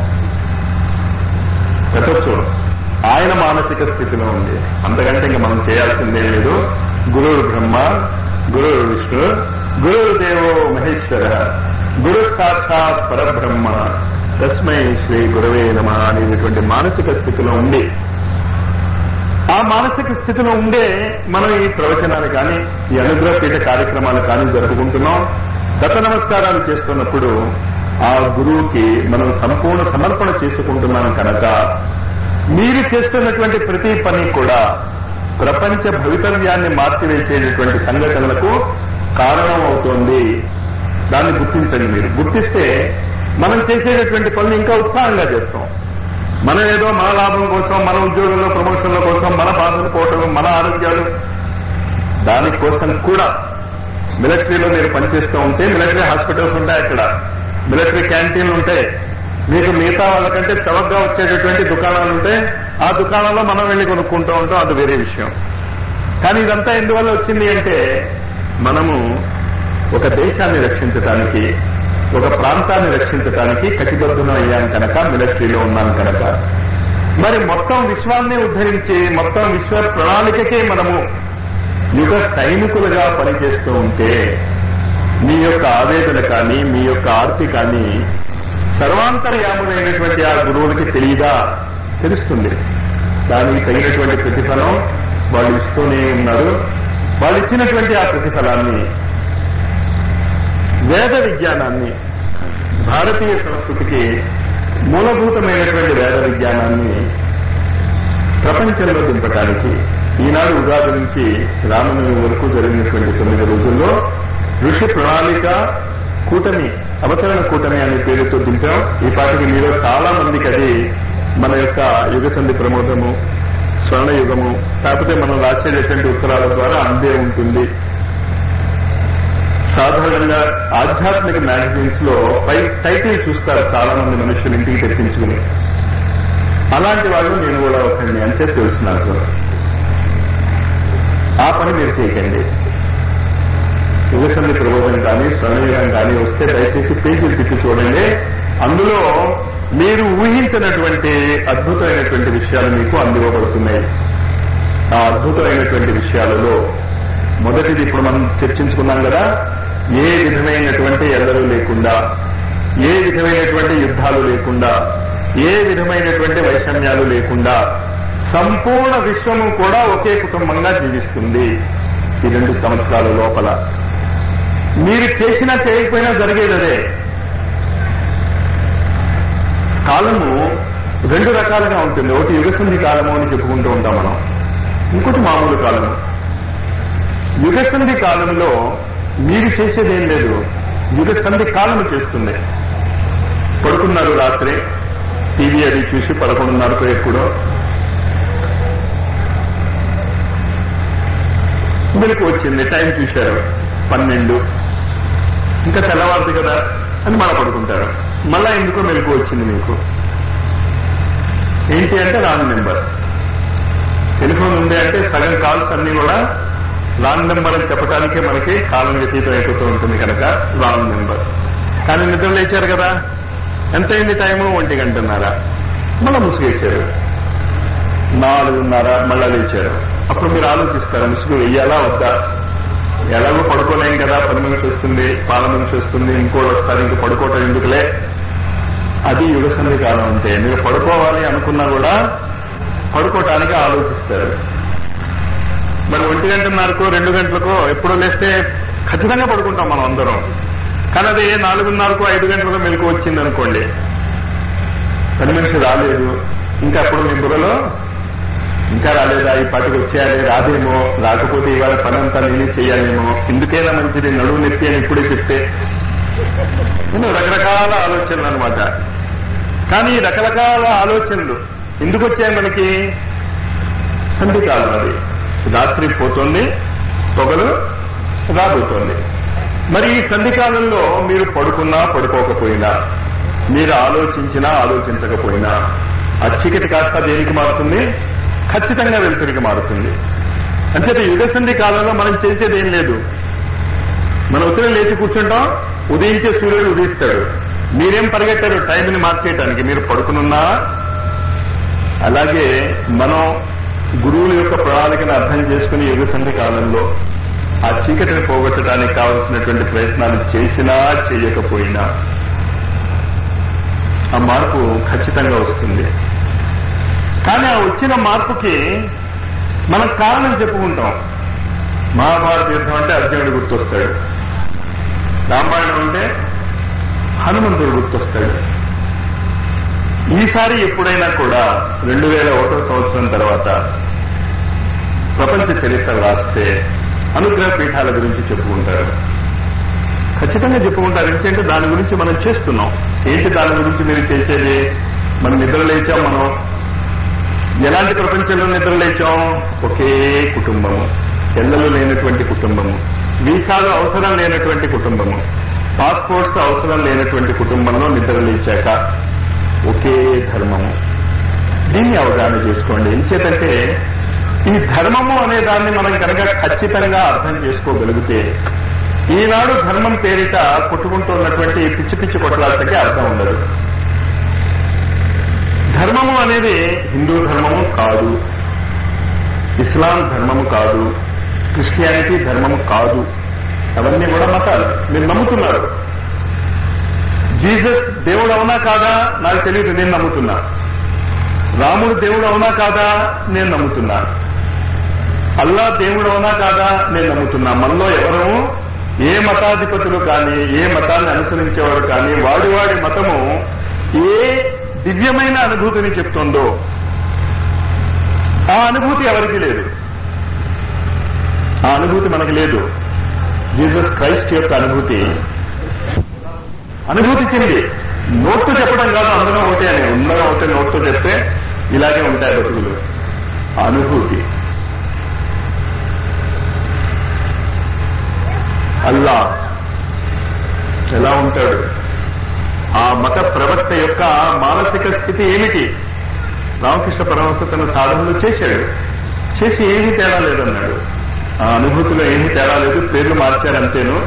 పెట్టచ్చు ఆయన మానసిక స్థితిలో ఉంది అంతకంటే ఇంకా మనం చేయాల్సిందేం లేదు గురువు బ్రహ్మ గురువు విష్ణు గురువు దేవో మహేశ్వర గురు సాక్షాత్ పరబ్రహ్మ తస్మై శ్రీ గురవే నమ అనేటువంటి మానసిక స్థితిలో ఉండి ఆ మానసిక స్థితిలో ఉండే మనం ఈ ప్రవచనాలు కానీ ఈ అనుగ్రహ పీఠ కార్యక్రమాలు కానీ జరుపుకుంటున్నాం దత నమస్కారాలు చేస్తున్నప్పుడు ఆ గురువుకి మనం సంపూర్ణ సమర్పణ చేసుకుంటున్నాం కనుక మీరు చేస్తున్నటువంటి ప్రతి పని కూడా ప్రపంచ భవితవ్యాన్ని మార్చివేసేటటువంటి సంఘటనలకు కారణం అవుతోంది దాన్ని గుర్తించండి మీరు గుర్తిస్తే మనం చేసేటటువంటి పనులు ఇంకా ఉత్సాహంగా చేస్తాం మనం ఏదో మన లాభం కోసం మన ఉద్యోగంలో ప్రమోషన్ల కోసం మన బాధలు పోవటం మన ఆరోగ్యాలు దానికోసం కూడా మిలిటరీలో మీరు పనిచేస్తూ ఉంటే మిలిటరీ హాస్పిటల్స్ ఉంటాయి అక్కడ మిలిటరీ క్యాంటీన్లు ఉంటాయి మీకు మిగతా వాళ్ళకంటే చవకగా వచ్చేటటువంటి దుకాణాలు ఉంటాయి ఆ దుకాణాల్లో మనం వెళ్ళి కొనుక్కుంటూ ఉంటాం అది వేరే విషయం కానీ ఇదంతా ఎందువల్ల వచ్చింది అంటే మనము ఒక దేశాన్ని రక్షించడానికి ఒక ప్రాంతాన్ని రక్షించడానికి కటిబద్ధం అయ్యాం కనుక మిలిటరీలో ఉన్నాం కనుక మరి మొత్తం విశ్వాన్ని ఉద్ధరించి మొత్తం విశ్వ ప్రణాళికకే మనము యుగ సైనికులుగా పనిచేస్తూ ఉంటే మీ యొక్క ఆవేదన కానీ మీ యొక్క ఆర్తి కానీ సర్వాంతర్యాములైనటువంటి ఆ గురువులకి తెలియదా తెలుస్తుంది దానికి తగినటువంటి ప్రతిఫలం వాళ్ళు ఇస్తూనే ఉన్నారు వాళ్ళు ఇచ్చినటువంటి ఆ ప్రతిఫలాన్ని వేద విజ్ఞానాన్ని భారతీయ సంస్కృతికి మూలభూతమైనటువంటి వేద విజ్ఞానాన్ని ప్రపంచంలో దింపడానికి ఈనాడు ఉగాది నుంచి రామనవమి వరకు జరిగినటువంటి తొమ్మిది రోజుల్లో ఋషి ప్రణాళిక కూటమి అవతరణ కూటమి అనే పేరుతో దింపాం ఈ పాటికి మీలో చాలా మందికి అది మన యొక్క యుగ సంధి ప్రమోదము స్వర్ణయుగము కాకపోతే మనం రాసేటటువంటి ఉత్తరాల ద్వారా అందే ఉంటుంది సాధారణంగా ఆధ్యాత్మిక మ్యాగజైన్స్ లో పై టైటిల్ చూస్తారు చాలా మంది మనుషులు ఇంటికి తెప్పించుకుని అలాంటి వాళ్ళు నేను కూడా ఒకండి అంటే తెలుసు నాకు ఆ పని మీరు చేయకండి యుగసంధి ప్రబోధం కానీ స్వర్ణయుగం కానీ వస్తే దయచేసి పేజీలు తిప్పి చూడండి అందులో మీరు ఊహించినటువంటి అద్భుతమైనటువంటి విషయాలు మీకు అందివ్వబడుతున్నాయి ఆ అద్భుతమైనటువంటి విషయాలలో మొదటిది ఇప్పుడు మనం చర్చించుకున్నాం కదా ఏ విధమైనటువంటి ఎల్లలు లేకుండా ఏ విధమైనటువంటి యుద్ధాలు లేకుండా ఏ విధమైనటువంటి వైషమ్యాలు లేకుండా సంపూర్ణ విశ్వము కూడా ఒకే కుటుంబంగా జీవిస్తుంది ఈ రెండు సంవత్సరాల లోపల మీరు చేసినా చేయకపోయినా జరిగేది అదే కాలము రెండు రకాలుగా ఉంటుంది ఒకటి యుగసంధి కాలము అని చెప్పుకుంటూ ఉంటాం మనం ఇంకోటి మామూలు కాలము యుగసంధి కాలంలో మీరు చేసేది ఏం లేదు యుగసంధి కాలము చేస్తుంది పడుకున్నారు రాత్రి టీవీ అది చూసి పదకొండున్నరకు ఎప్పుడో మెలకు వచ్చింది టైం చూశారు పన్నెండు ఇంకా తెల్లవారుది కదా అని మళ్ళా పడుకుంటారు మళ్ళా ఎందుకో మెలకు వచ్చింది మీకు ఏంటి అంటే రాంగ్ నెంబర్ టెలిఫోన్ ఉంది అంటే సగం కాల్స్ అన్ని కూడా రాంగ్ నెంబర్ అని చెప్పడానికే మనకి కాలం వ్యతీతం అయిపోతూ ఉంటుంది కనుక రాంగ్ నెంబర్ కానీ నిద్ర లేచారు కదా ఎంత అయింది టైము ఒంటి గంటన్నారా మళ్ళా ముసుగేశారు నాలుగున్నర మళ్ళా లేచారు అప్పుడు మీరు ఆలోచిస్తారు ముసుగు వెయ్యాలా వద్దా ఎలాగో పడుకోలేం కదా పని మనిషి వస్తుంది పాల మనిషి వస్తుంది ఇంకోటి వస్తారు ఇంక పడుకోవటం ఎందుకులే అది యుగ సంధి కాలం అంటే మీరు పడుకోవాలి అనుకున్నా కూడా పడుకోవటానికి ఆలోచిస్తారు మరి ఒంటి గంటన్నరకో రెండు గంటలకో ఎప్పుడో లేస్తే ఖచ్చితంగా పడుకుంటాం మనం అందరం కానీ అది నాలుగున్నరకు ఐదు గంటలకు మెలకు వచ్చింది అనుకోండి పని మనిషి రాలేదు ఇంకా అప్పుడు మీ బుర్రలో ఇంకా రాలేదా ఈ పాటికి వచ్చేయాలి రాదేమో రాకపోతే ఇవాళ పని అంతా నేనే చేయాలేమో ఎందుకైనా మంచిది నడువు నొప్పి అని ఇప్పుడే చెప్తే నేను రకరకాల ఆలోచనలు అనమాట కానీ ఈ రకరకాల ఆలోచనలు ఎందుకు వచ్చాయి మనకి సంధికాలం అది రాత్రి పోతుంది పొగలు రాబోతోంది మరి ఈ సంధికాలంలో మీరు పడుకున్నా పడుకోకపోయినా మీరు ఆలోచించినా ఆలోచించకపోయినా ఆ చీకటి కాస్త దేనికి మారుతుంది ఖచ్చితంగా వెలుతురికి మారుతుంది అంచేత యుగసంధి కాలంలో మనం చేసేది ఏం లేదు మనం ఉత్తరం లేచి కూర్చుంటాం ఉదయించే సూర్యుడు ఉదయిస్తాడు మీరేం పరిగెట్టారు టైంని మార్చేయటానికి మీరు పడుకునున్నా అలాగే మనం గురువుల యొక్క ప్రణాళికను అర్థం చేసుకుని యుగసంధి కాలంలో ఆ చీకటిని పోగొట్టడానికి కావలసినటువంటి ప్రయత్నాలు చేసినా చేయకపోయినా ఆ మార్పు ఖచ్చితంగా వస్తుంది కానీ ఆ వచ్చిన మార్పుకి మనం కారణం చెప్పుకుంటాం మహాభారత యుద్ధం అంటే అర్జునుడు గుర్తొస్తాడు రామాయణం అంటే హనుమంతుడు గుర్తొస్తాడు ఈసారి ఎప్పుడైనా కూడా రెండు వేల ఒకటో సంవత్సరం తర్వాత ప్రపంచ చరిత్ర రాస్తే అనుగ్రహ పీఠాల గురించి చెప్పుకుంటారు ఖచ్చితంగా చెప్పుకుంటారు ఎందుకంటే దాని గురించి మనం చేస్తున్నాం ఏంటి దాని గురించి మీరు చేసేది మనం నిద్ర లేచాం మనం ఎలాంటి ప్రపంచంలో నిద్ర లేచాం ఒకే కుటుంబము పిల్లలు లేనటువంటి కుటుంబము వీసాలు అవసరం లేనటువంటి కుటుంబము పాస్పోర్ట్స్ అవసరం లేనటువంటి కుటుంబంలో నిద్ర లేచాక ఒకే ధర్మము దీన్ని అవగాహన చేసుకోండి ఎంచేతంటే ఈ ధర్మము అనే దాన్ని మనం కనుక ఖచ్చితంగా అర్థం చేసుకోగలిగితే ఈనాడు ధర్మం పేరిట కొట్టుకుంటున్నటువంటి పిచ్చి పిచ్చి కొట్లాటకి అర్థం ఉండదు ధర్మము అనేది హిందూ ధర్మము కాదు ఇస్లాం ధర్మము కాదు క్రిస్టియానిటీ ధర్మము కాదు అవన్నీ కూడా మతాలు మీరు నమ్ముతున్నారు జీసస్ దేవుడు అవునా కాదా నాకు తెలియదు నేను నమ్ముతున్నా రాముడు దేవుడు అవునా కాదా నేను నమ్ముతున్నా అల్లా దేవుడు అవునా కాదా నేను నమ్ముతున్నా మనలో ఎవరు ఏ మతాధిపతులు కానీ ఏ మతాన్ని అనుసరించేవాడు కానీ వాడి వాడి మతము ఏ దివ్యమైన అనుభూతిని చెప్తుందో ఆ అనుభూతి ఎవరికి లేదు ఆ అనుభూతి మనకి లేదు జీసస్ క్రైస్ట్ యొక్క అనుభూతి అనుభూతి చెంది నోట్తో చెప్పడం కాదు అందరం ఒకటే అని అందరం ఒకటే నోట్తో చెప్తే ఇలాగే ఉంటాయి బతుకులు ఆ అనుభూతి అల్లా ఎలా ఉంటాడు ఆ మత ప్రవక్త యొక్క మానసిక స్థితి ఏమిటి రామకృష్ణ పరమహంస తన సాధనలు చేశాడు చేసి ఏమీ తేడా లేదన్నాడు ఆ అనుభూతిలో ఏమీ తేడా లేదు పేర్లు మార్చారు అంతేను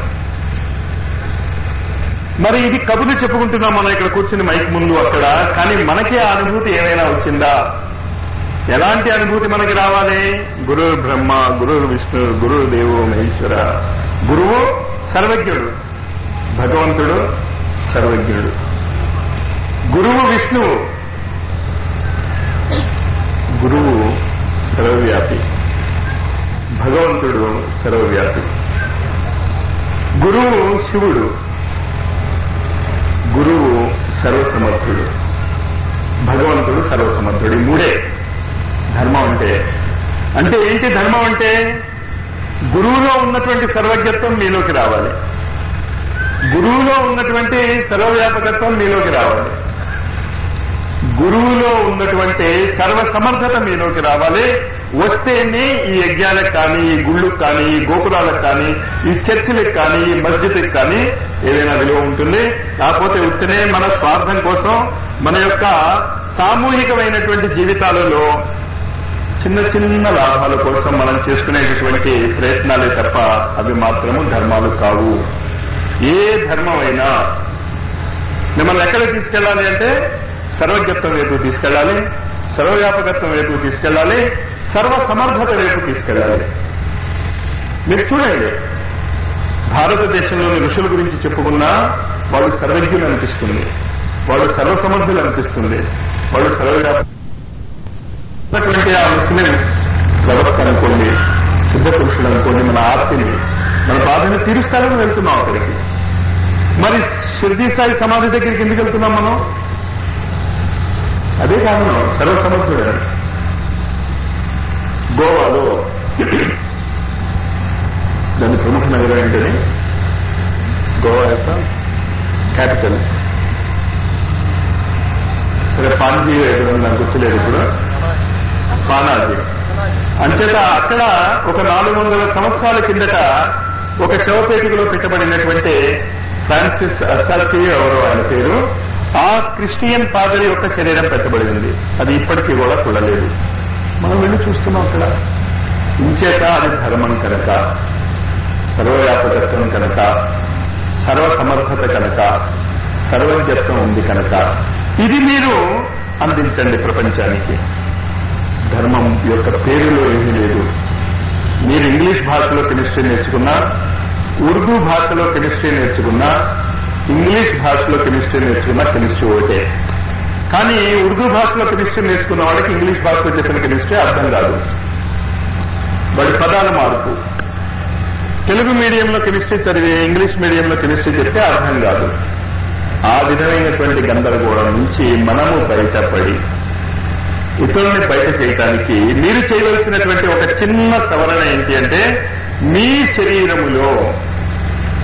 మరి ఇది కబుర్లు చెప్పుకుంటున్నాం మనం ఇక్కడ కూర్చుని మైక్ ముందు అక్కడ కానీ మనకి ఆ అనుభూతి ఏమైనా వచ్చిందా ఎలాంటి అనుభూతి మనకి రావాలి గురు బ్రహ్మ గురు విష్ణు గురు దేవు మహేశ్వర గురువు సర్వజ్ఞుడు భగవంతుడు సర్వజ్ఞుడు గురువు విష్ణువు గురువు సర్వవ్యాపి భగవంతుడు సర్వవ్యాపి గురువు శివుడు గురువు సర్వసమర్థుడు భగవంతుడు సర్వసమర్థుడు ఈ మూడే ధర్మం అంటే అంటే ఏంటి ధర్మం అంటే గురువులో ఉన్నటువంటి సర్వజ్ఞత్వం మీలోకి రావాలి గురువులో ఉన్నటువంటి సర్వవ్యాపకత్వం మీలోకి రావాలి గురువులో ఉన్నటువంటి సర్వ సమర్థత మీలోకి రావాలి వస్తేనే ఈ యజ్ఞాలకు కానీ ఈ గుళ్ళకు కానీ ఈ గోపురాలకు కానీ ఈ చర్చిలకు కానీ ఈ మస్జిద్కి కానీ ఏదైనా విలువ ఉంటుంది కాకపోతే వస్తేనే మన స్వార్థం కోసం మన యొక్క సామూహికమైనటువంటి జీవితాలలో చిన్న చిన్న లాభాల కోసం మనం చేసుకునేటటువంటి ప్రయత్నాలే తప్ప అవి మాత్రము ధర్మాలు కావు ఏ ధర్మమైనా మిమ్మల్ని ఎక్కడ తీసుకెళ్ళాలి అంటే సర్వజ్ఞత్వం వైపు తీసుకెళ్ళాలి సర్వవ్యాపకత్వం వైపు తీసుకెళ్ళాలి సర్వ సమర్థత వైపు తీసుకెళ్ళాలి మీరు చూడండి భారతదేశంలోని ఋషుల గురించి చెప్పుకున్నా వాళ్ళు సర్వజ్ఞులు అనిపిస్తుంది వాళ్ళు సర్వసమర్థులు అనిపిస్తుంది వాళ్ళు సర్వవ్యాప ఉన్నటువంటి ఆ ముస్లిం వ్యవస్థ అనుకోండి సిద్ధ పురుషుడు అనుకోండి మన ఆర్తిని మన బాధని తీరుస్తారని వెళ్తున్నాం అక్కడికి మరి షిర్దీ సాయి సమాధి దగ్గరికి ఎందుకు వెళ్తున్నాం మనం అదే కారణం సర్వసమర్థుడు గోవాలో దాని ప్రముఖ నగరం ఏంటని గోవా యొక్క క్యాపిటల్ సరే పాంజీ ఎక్కడ నాకు గుర్తులేదు ఇప్పుడు పానాజీ అంచేత అక్కడ ఒక నాలుగు వందల సంవత్సరాల కిందట ఒక శవపేటికలో పెట్టబడినటువంటి ఫ్రాన్సిస్ అసాల్టీ ఎవరో ఆయన పేరు ఆ క్రిస్టియన్ పాదరి యొక్క శరీరం పెట్టబడి ఉంది అది ఇప్పటికీ కూడా చూడలేదు మనం వెళ్ళి చూస్తున్నాం అక్కడ ఇంచేత అది ధర్మం కనుక సర్వవ్యాపకత్వం కనుక సర్వ సమర్థత కనుక సర్వజ్ఞత్వం ఉంది కనుక ఇది మీరు అందించండి ప్రపంచానికి ధర్మం యొక్క పేరులో ఏమీ లేదు మీరు ఇంగ్లీష్ భాషలో కెమిస్ట్రీ నేర్చుకున్నా ఉర్దూ భాషలో కెమిస్ట్రీ నేర్చుకున్నా ఇంగ్లీష్ భాషలో కెమిస్ట్రీ నేర్చుకున్నా కెమిస్ట్రీ ఒకటే కానీ ఉర్దూ భాషలో కెమిస్ట్రీ నేర్చుకున్న వాళ్ళకి ఇంగ్లీష్ భాషలో చెప్పిన కెమిస్ట్రీ అర్థం కాదు వాడి పదాల మార్పు తెలుగు మీడియంలో కెమిస్ట్రీ చదివి ఇంగ్లీష్ మీడియంలో కెమిస్ట్రీ చెప్తే అర్థం కాదు ఆ విధమైనటువంటి గందరగోళం నుంచి మనము బయటపడి ఇతరుల్ని బయట చేయటానికి మీరు చేయవలసినటువంటి ఒక చిన్న సవరణ ఏంటి అంటే మీ శరీరములో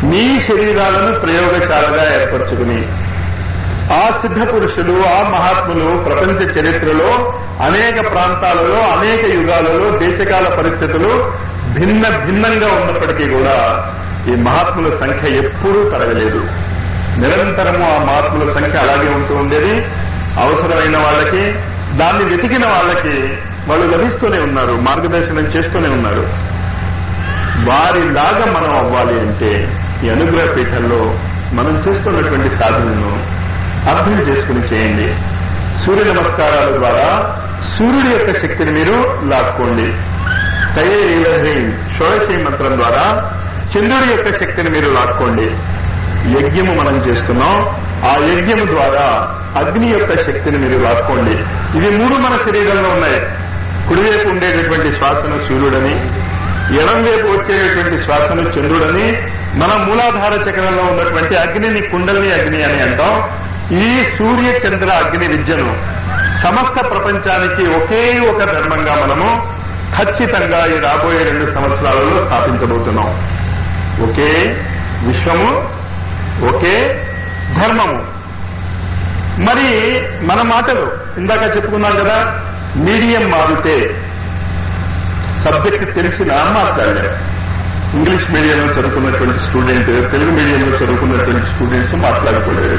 మీ శరీరాలను ప్రయోగశాలగా ఏర్పరచుకుని ఆ సిద్ధ పురుషులు ఆ మహాత్ములు ప్రపంచ చరిత్రలో అనేక ప్రాంతాలలో అనేక యుగాలలో దేశకాల పరిస్థితులు భిన్న భిన్నంగా ఉన్నప్పటికీ కూడా ఈ మహాత్ముల సంఖ్య ఎప్పుడూ తరగలేదు నిరంతరము ఆ మహాత్ముల సంఖ్య అలాగే ఉంటూ ఉండేది అవసరమైన వాళ్ళకి దాన్ని వెతికిన వాళ్ళకి వాళ్ళు లభిస్తూనే ఉన్నారు మార్గదర్శనం చేస్తూనే ఉన్నారు వారిలాగా మనం అవ్వాలి అంటే ఈ అనుగ్రహ పీఠంలో మనం చేస్తున్నటువంటి సాధనను అర్థం చేసుకుని చేయండి సూర్య నమస్కారాల ద్వారా సూర్యుడి యొక్క శక్తిని మీరు లాక్కోండి తయే షోడశీ మంత్రం ద్వారా చంద్రుడి యొక్క శక్తిని మీరు లాక్కోండి యజ్ఞము మనం చేస్తున్నాం ఆ యజ్ఞము ద్వారా అగ్ని యొక్క శక్తిని మీరు లాక్కోండి ఇవి మూడు మన శరీరంలో ఉన్నాయి కుడివైపు ఉండేటటువంటి శ్వాసను సూర్యుడని ఎడం వైపు వచ్చేటటువంటి శ్వాసను చంద్రుడని మన మూలాధార చక్రంలో ఉన్నటువంటి అగ్నిని కుండలిని అగ్ని అని అంటాం ఈ సూర్య చంద్ర అగ్ని విద్యను సమస్త ప్రపంచానికి ఒకే ఒక ధర్మంగా మనము ఖచ్చితంగా ఈ రాబోయే రెండు సంవత్సరాలలో స్థాపించబోతున్నాం ఒకే విశ్వము ఒకే ధర్మము మరి మన మాటలు ఇందాక చెప్పుకున్నాం కదా మీడియం మారితే సబ్జెక్ట్ తెలిసినా మాట్లాడలేరు ఇంగ్లీష్ మీడియంలో చదువుకున్నటువంటి స్టూడెంట్ తెలుగు మీడియంలో చదువుకున్నటువంటి స్టూడెంట్స్ మాట్లాడుకోలేరు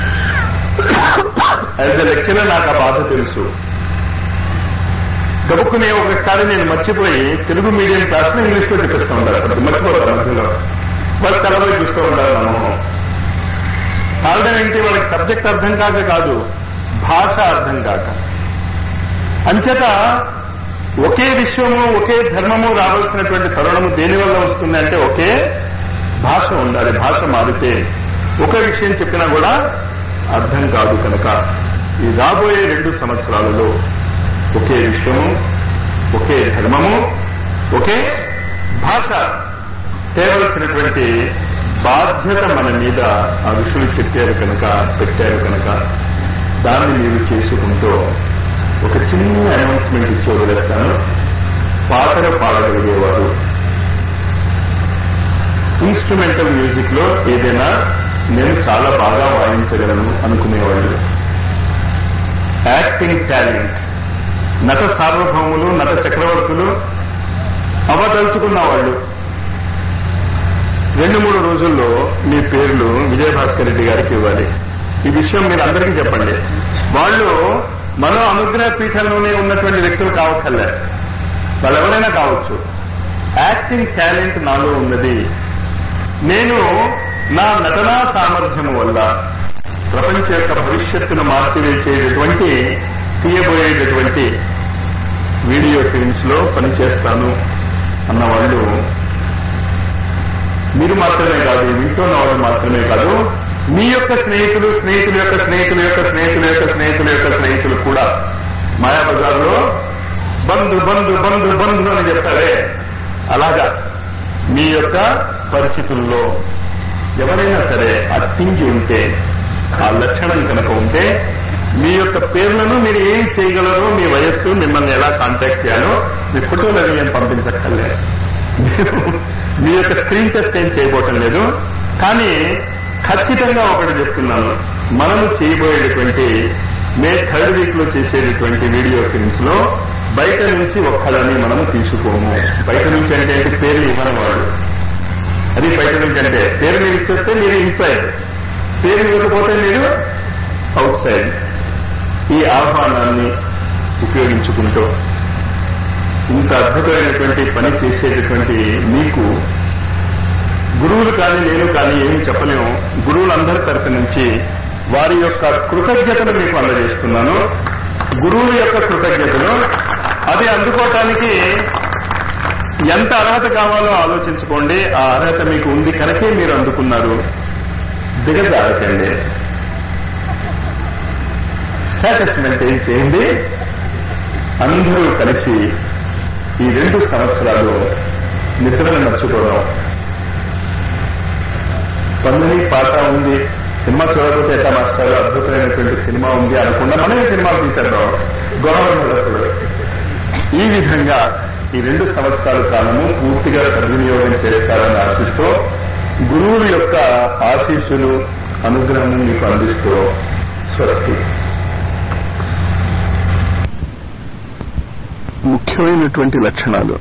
యాజ్ ఎ లెక్చరర్ నాకు ఆ బాధ తెలుసు గబుక్కునే ఒకసారి నేను మర్చిపోయి తెలుగు మీడియం క్లాస్ లో ఇంగ్లీష్ లో చెప్పిస్తూ ఉంటారు అప్పుడు మర్చిపోతారు మధ్యలో వాళ్ళు తలపై చూస్తూ ఉంటారు నా మొహం కారణం ఏంటి వాళ్ళకి సబ్జెక్ట్ అర్థం కాక కాదు భాష అర్థం కాక అంచేత ఒకే విశ్వము ఒకే ధర్మము రావాల్సినటువంటి తరుణము దేని వల్ల వస్తుంది అంటే ఒకే భాష ఉండాలి భాష మారితే ఒక విషయం చెప్పినా కూడా అర్థం కాదు కనుక ఈ రాబోయే రెండు సంవత్సరాలలో ఒకే విశ్వము ఒకే ధర్మము ఒకే భాష తేవలసినటువంటి బాధ్యత మన మీద ఆ విషయం చెప్పారు కనుక పెట్టారు కనుక దాన్ని మీరు చేసుకుంటూ ఒక చిన్న అనౌన్స్మెంట్ ఇచ్చి వదిలేస్తాను పాటలు పాడగలిగేవారు ఇన్స్ట్రుమెంటల్ మ్యూజిక్ లో ఏదైనా నేను చాలా బాగా వాయించగలను అనుకునేవాళ్ళు యాక్టింగ్ టాలెంట్ నట సార్వభౌములు నట చక్రవర్తులు అవదలుచుకున్న వాళ్ళు రెండు మూడు రోజుల్లో మీ పేర్లు విజయభాస్కర్ రెడ్డి గారికి ఇవ్వాలి ఈ విషయం మీరు అందరికీ చెప్పండి వాళ్ళు మనం అనుగ్రహ పీఠంలోనే ఉన్నటువంటి వ్యక్తులు కావచ్చలే వాళ్ళు ఎవరైనా కావచ్చు యాక్టింగ్ టాలెంట్ నాలో ఉన్నది నేను నా నటనా సామర్థ్యము వల్ల ప్రపంచ యొక్క భవిష్యత్తును మార్చివేసేటటువంటి తీయబోయేటటువంటి వీడియో ఫిల్మ్స్ లో పనిచేస్తాను అన్న వాళ్ళు మీరు మాత్రమే కాదు వింటున్న వాళ్ళు మాత్రమే కాదు మీ యొక్క స్నేహితులు స్నేహితుల యొక్క స్నేహితుల యొక్క స్నేహితుల యొక్క స్నేహితుల యొక్క స్నేహితులు కూడా మాయాబజార్లో బంధు బంధు బంధు బంధు అని చెప్తారే అలాగా మీ యొక్క పరిస్థితుల్లో ఎవరైనా సరే అత్తించి ఉంటే ఆ లక్షణం కనుక ఉంటే మీ యొక్క పేర్లను మీరు ఏం చేయగలరో మీ వయస్సు మిమ్మల్ని ఎలా కాంటాక్ట్ చేయాలో మీ ఫోటోలు అవి నేను పంపించక్కర్లేదు మీ యొక్క స్క్రీన్ టెస్ట్ ఏం చేయబోటం లేదు కానీ ఖచ్చితంగా ఒకటి చెప్తున్నాను మనము చేయబోయేటటువంటి మే థర్డ్ వీక్ లో చేసేటటువంటి వీడియో ఫిల్మ్స్ లో బయట నుంచి ఒక్కళ్ళని మనము తీసుకోము బయట నుంచి అంటే ఏంటి పేర్లు ఇవ్వని వాడు అది బయట నుంచి అంటే పేరు మీరు ఇచ్చేస్తే మీరు ఇన్సైడ్ పేరు ఇవ్వకపోతే మీరు అవుట్ సైడ్ ఈ ఆహ్వానాన్ని ఉపయోగించుకుంటూ ఇంత అద్భుతమైనటువంటి పని చేసేటటువంటి మీకు గురువులు కానీ నేను కానీ ఏమి చెప్పలేము గురువులందరి తరఫు నుంచి వారి యొక్క కృతజ్ఞతను మీకు అందజేస్తున్నాను గురువుల యొక్క కృతజ్ఞతను అది అందుకోవటానికి ఎంత అర్హత కావాలో ఆలోచించుకోండి ఆ అర్హత మీకు ఉంది కనుకే మీరు అందుకున్నారు దిగజారకండి స్టేటస్ మెయింటైన్ చేయండి అందరూ కలిసి ఈ రెండు సంవత్సరాలు నిద్రను మర్చిపోవడం పన్నుని పాట ఉంది సినిమా చూడకపోతే ఎట్లా మాస్టర్ అద్భుతమైనటువంటి సినిమా ఉంది అనకుండా మనమే సినిమాలు తీసేద్దాం గవర్నమెంట్ ఈ విధంగా ఈ రెండు సంవత్సరాల కాలము పూర్తిగా సద్వినియోగం చేస్తారని ఆశిస్తూ గురువుల యొక్క ఆశీస్సులు అనుగ్రహం మీకు అందిస్తూ స్వస్తి ముఖ్యమైనటువంటి లక్షణాలు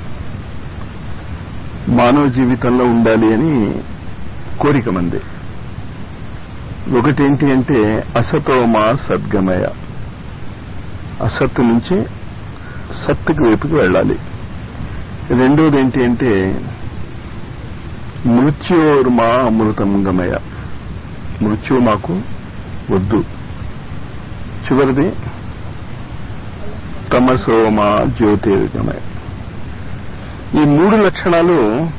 మానవ జీవితంలో ఉండాలి అని కోరిక మంది ఒకటేంటి అంటే అసతోమా సద్గమయ అసత్తు నుంచి సత్తుకి వైపుకి వెళ్ళాలి రెండోది ఏంటి అంటే మృత్యోర్మా అమృతం గమయ మృత్యు మాకు వద్దు చివరిది తమసోమా జ్యోతిర్గమయ ఈ మూడు లక్షణాలు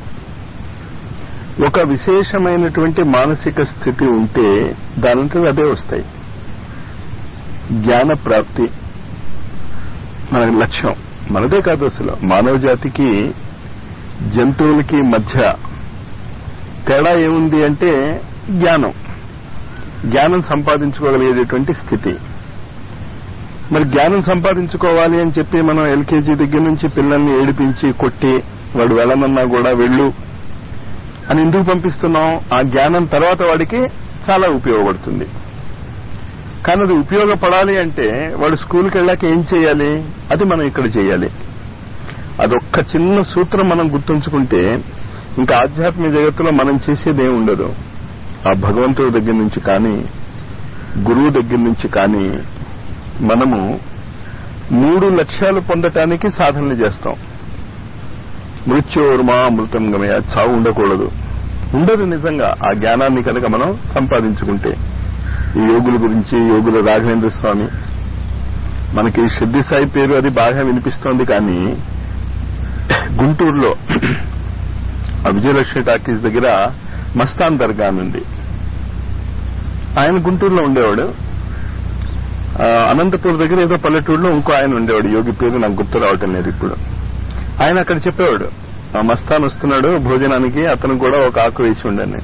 ఒక విశేషమైనటువంటి మానసిక స్థితి ఉంటే దానంతా అదే వస్తాయి జ్ఞాన ప్రాప్తి మన లక్ష్యం మనదే కాదు అసలు మానవ జాతికి జంతువులకి మధ్య తేడా ఏముంది అంటే జ్ఞానం జ్ఞానం సంపాదించుకోగలిగేటటువంటి స్థితి మరి జ్ఞానం సంపాదించుకోవాలి అని చెప్పి మనం ఎల్కేజీ దగ్గర నుంచి పిల్లల్ని ఏడిపించి కొట్టి వాడు వెళ్ళమన్నా కూడా వెళ్ళు అని ఎందుకు పంపిస్తున్నాం ఆ జ్ఞానం తర్వాత వాడికి చాలా ఉపయోగపడుతుంది కానీ అది ఉపయోగపడాలి అంటే వాడు స్కూల్కి వెళ్ళాక ఏం చేయాలి అది మనం ఇక్కడ చేయాలి అదొక్క చిన్న సూత్రం మనం గుర్తుంచుకుంటే ఇంకా ఆధ్యాత్మిక జగత్తులో మనం చేసేది ఏమి ఉండదు ఆ భగవంతుడి దగ్గర నుంచి కానీ గురువు దగ్గర నుంచి కానీ మనము మూడు లక్ష్యాలు పొందటానికి సాధనలు చేస్తాం మృత్యోర్మా అమృతం గమయ చావు ఉండకూడదు ఉండదు నిజంగా ఆ జ్ఞానాన్ని కనుక మనం సంపాదించుకుంటే ఈ యోగుల గురించి యోగుల రాఘవేంద్ర స్వామి మనకి సిద్ధి సాయి పేరు అది బాగా వినిపిస్తోంది కానీ గుంటూరులో ఆ విజయలక్ష్మి టాకీస్ దగ్గర మస్తాన్ దర్గా అని ఉంది ఆయన గుంటూరులో ఉండేవాడు ఆ, అనంతపూర్ దగ్గర ఏదో పల్లెటూరులో ఇంకో ఆయన ఉండేవాడు యోగి పేరు నాకు గుర్తు రావటం లేదు ఇప్పుడు ఆయన అక్కడ చెప్పేవాడు ఆ మస్తాన్ వస్తున్నాడు భోజనానికి అతను కూడా ఒక ఆకు వేసి ఉండని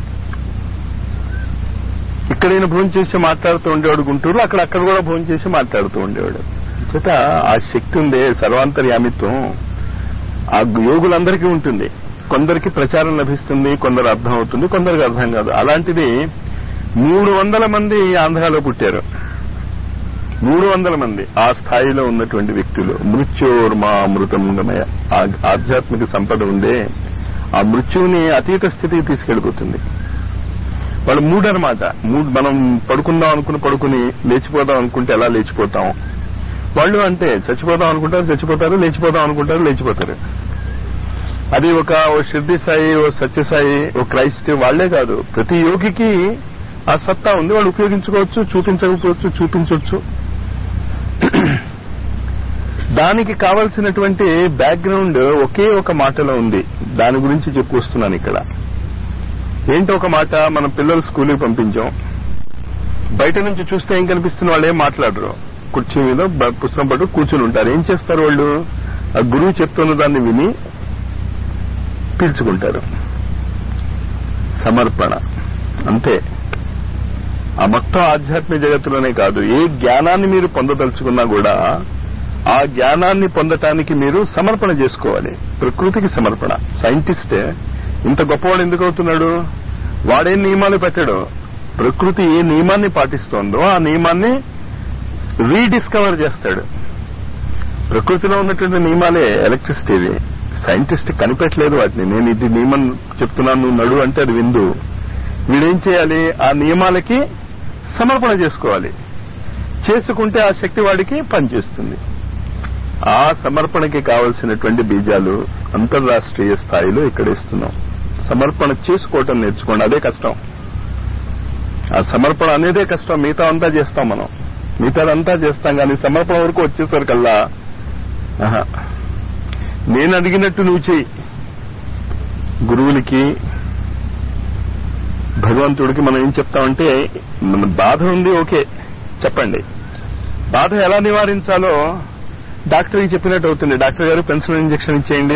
ఇక్కడ ఈయన భోజనం చేసి మాట్లాడుతూ ఉండేవాడు గుంటూరు అక్కడ అక్కడ కూడా భోజనం చేసి మాట్లాడుతూ ఉండేవాడు చేత ఆ శక్తి ఉందే సర్వాంతర్యామిత్వం ఆ యోగులందరికీ ఉంటుంది కొందరికి ప్రచారం లభిస్తుంది కొందరు అర్థం అవుతుంది కొందరికి అర్థం కాదు అలాంటిది మూడు వందల మంది ఆంధ్రాలో పుట్టారు మూడు వందల మంది ఆ స్థాయిలో ఉన్నటువంటి వ్యక్తులు మృత్యోర్మా అమృతంగమయ ఆ ఆధ్యాత్మిక సంపద ఉండే ఆ మృత్యువుని అతీత స్థితికి తీసుకెళ్లిపోతుంది వాళ్ళు మూడు అనమాట మూడు మనం పడుకుందాం అనుకుని పడుకుని లేచిపోదాం అనుకుంటే ఎలా లేచిపోతాం వాళ్ళు అంటే చచ్చిపోదాం అనుకుంటారు చచ్చిపోతారు లేచిపోదాం అనుకుంటారు లేచిపోతారు అది ఒక ఓ షిర్ది సాయి ఓ సత్యసాయి ఓ క్రైస్ట్ వాళ్లే కాదు ప్రతి యోగికి ఆ సత్తా ఉంది వాళ్ళు ఉపయోగించుకోవచ్చు చూపించకపోవచ్చు చూపించవచ్చు దానికి కావలసినటువంటి బ్యాక్గ్రౌండ్ ఒకే ఒక మాటలో ఉంది దాని గురించి చెప్పుకొస్తున్నాను ఇక్కడ ఏంటో ఒక మాట మన పిల్లలు స్కూల్కి పంపించాం బయట నుంచి చూస్తే ఏం కనిపిస్తున్న వాళ్ళు ఏం మాట్లాడరు కుర్చీ మీద బ- పుస్తకం పట్టు కూర్చుని ఉంటారు ఏం చేస్తారు వాళ్ళు ఆ గురువు చెప్తున్న దాన్ని విని పీల్చుకుంటారు సమర్పణ అంతే ఆ మొత్తం ఆధ్యాత్మిక జగత్తులోనే కాదు ఏ జ్ఞానాన్ని మీరు పొందదలుచుకున్నా కూడా ఆ జ్ఞానాన్ని పొందటానికి మీరు సమర్పణ చేసుకోవాలి ప్రకృతికి సమర్పణ సైంటిస్ట్ ఇంత గొప్పవాడు ఎందుకు అవుతున్నాడు వాడే నియమాలు పెట్టాడు ప్రకృతి ఏ నియమాన్ని పాటిస్తోందో ఆ నియమాన్ని రీడిస్కవర్ చేస్తాడు ప్రకృతిలో ఉన్నటువంటి నియమాలే ఎలక్ట్రిసిటీవి సైంటిస్ట్ కనిపెట్టలేదు వాటిని నేను ఇది నియమం చెప్తున్నాను నువ్వు నడు అంటే అది విందు వీడేం చేయాలి ఆ నియమాలకి సమర్పణ చేసుకోవాలి చేసుకుంటే ఆ శక్తి వాడికి పనిచేస్తుంది ఆ సమర్పణకి కావలసినటువంటి బీజాలు అంతర్రాష్ట్రీయ స్థాయిలో ఇక్కడ ఇస్తున్నాం సమర్పణ చేసుకోవటం నేర్చుకోండి అదే కష్టం ఆ సమర్పణ అనేదే కష్టం మిగతా అంతా చేస్తాం మనం మిగతాదంతా చేస్తాం కానీ సమర్పణ వరకు వచ్చేసరికల్లా ఆహా, నేను అడిగినట్టు నువ్వు చెయ్యి గురువులకి భగవంతుడికి మనం ఏం చెప్తామంటే మన బాధ ఉంది ఓకే చెప్పండి బాధ ఎలా నివారించాలో డాక్టర్కి చెప్పినట్టు అవుతుంది డాక్టర్ గారు పెన్సిల్ ఇంజెక్షన్ ఇచ్చేయండి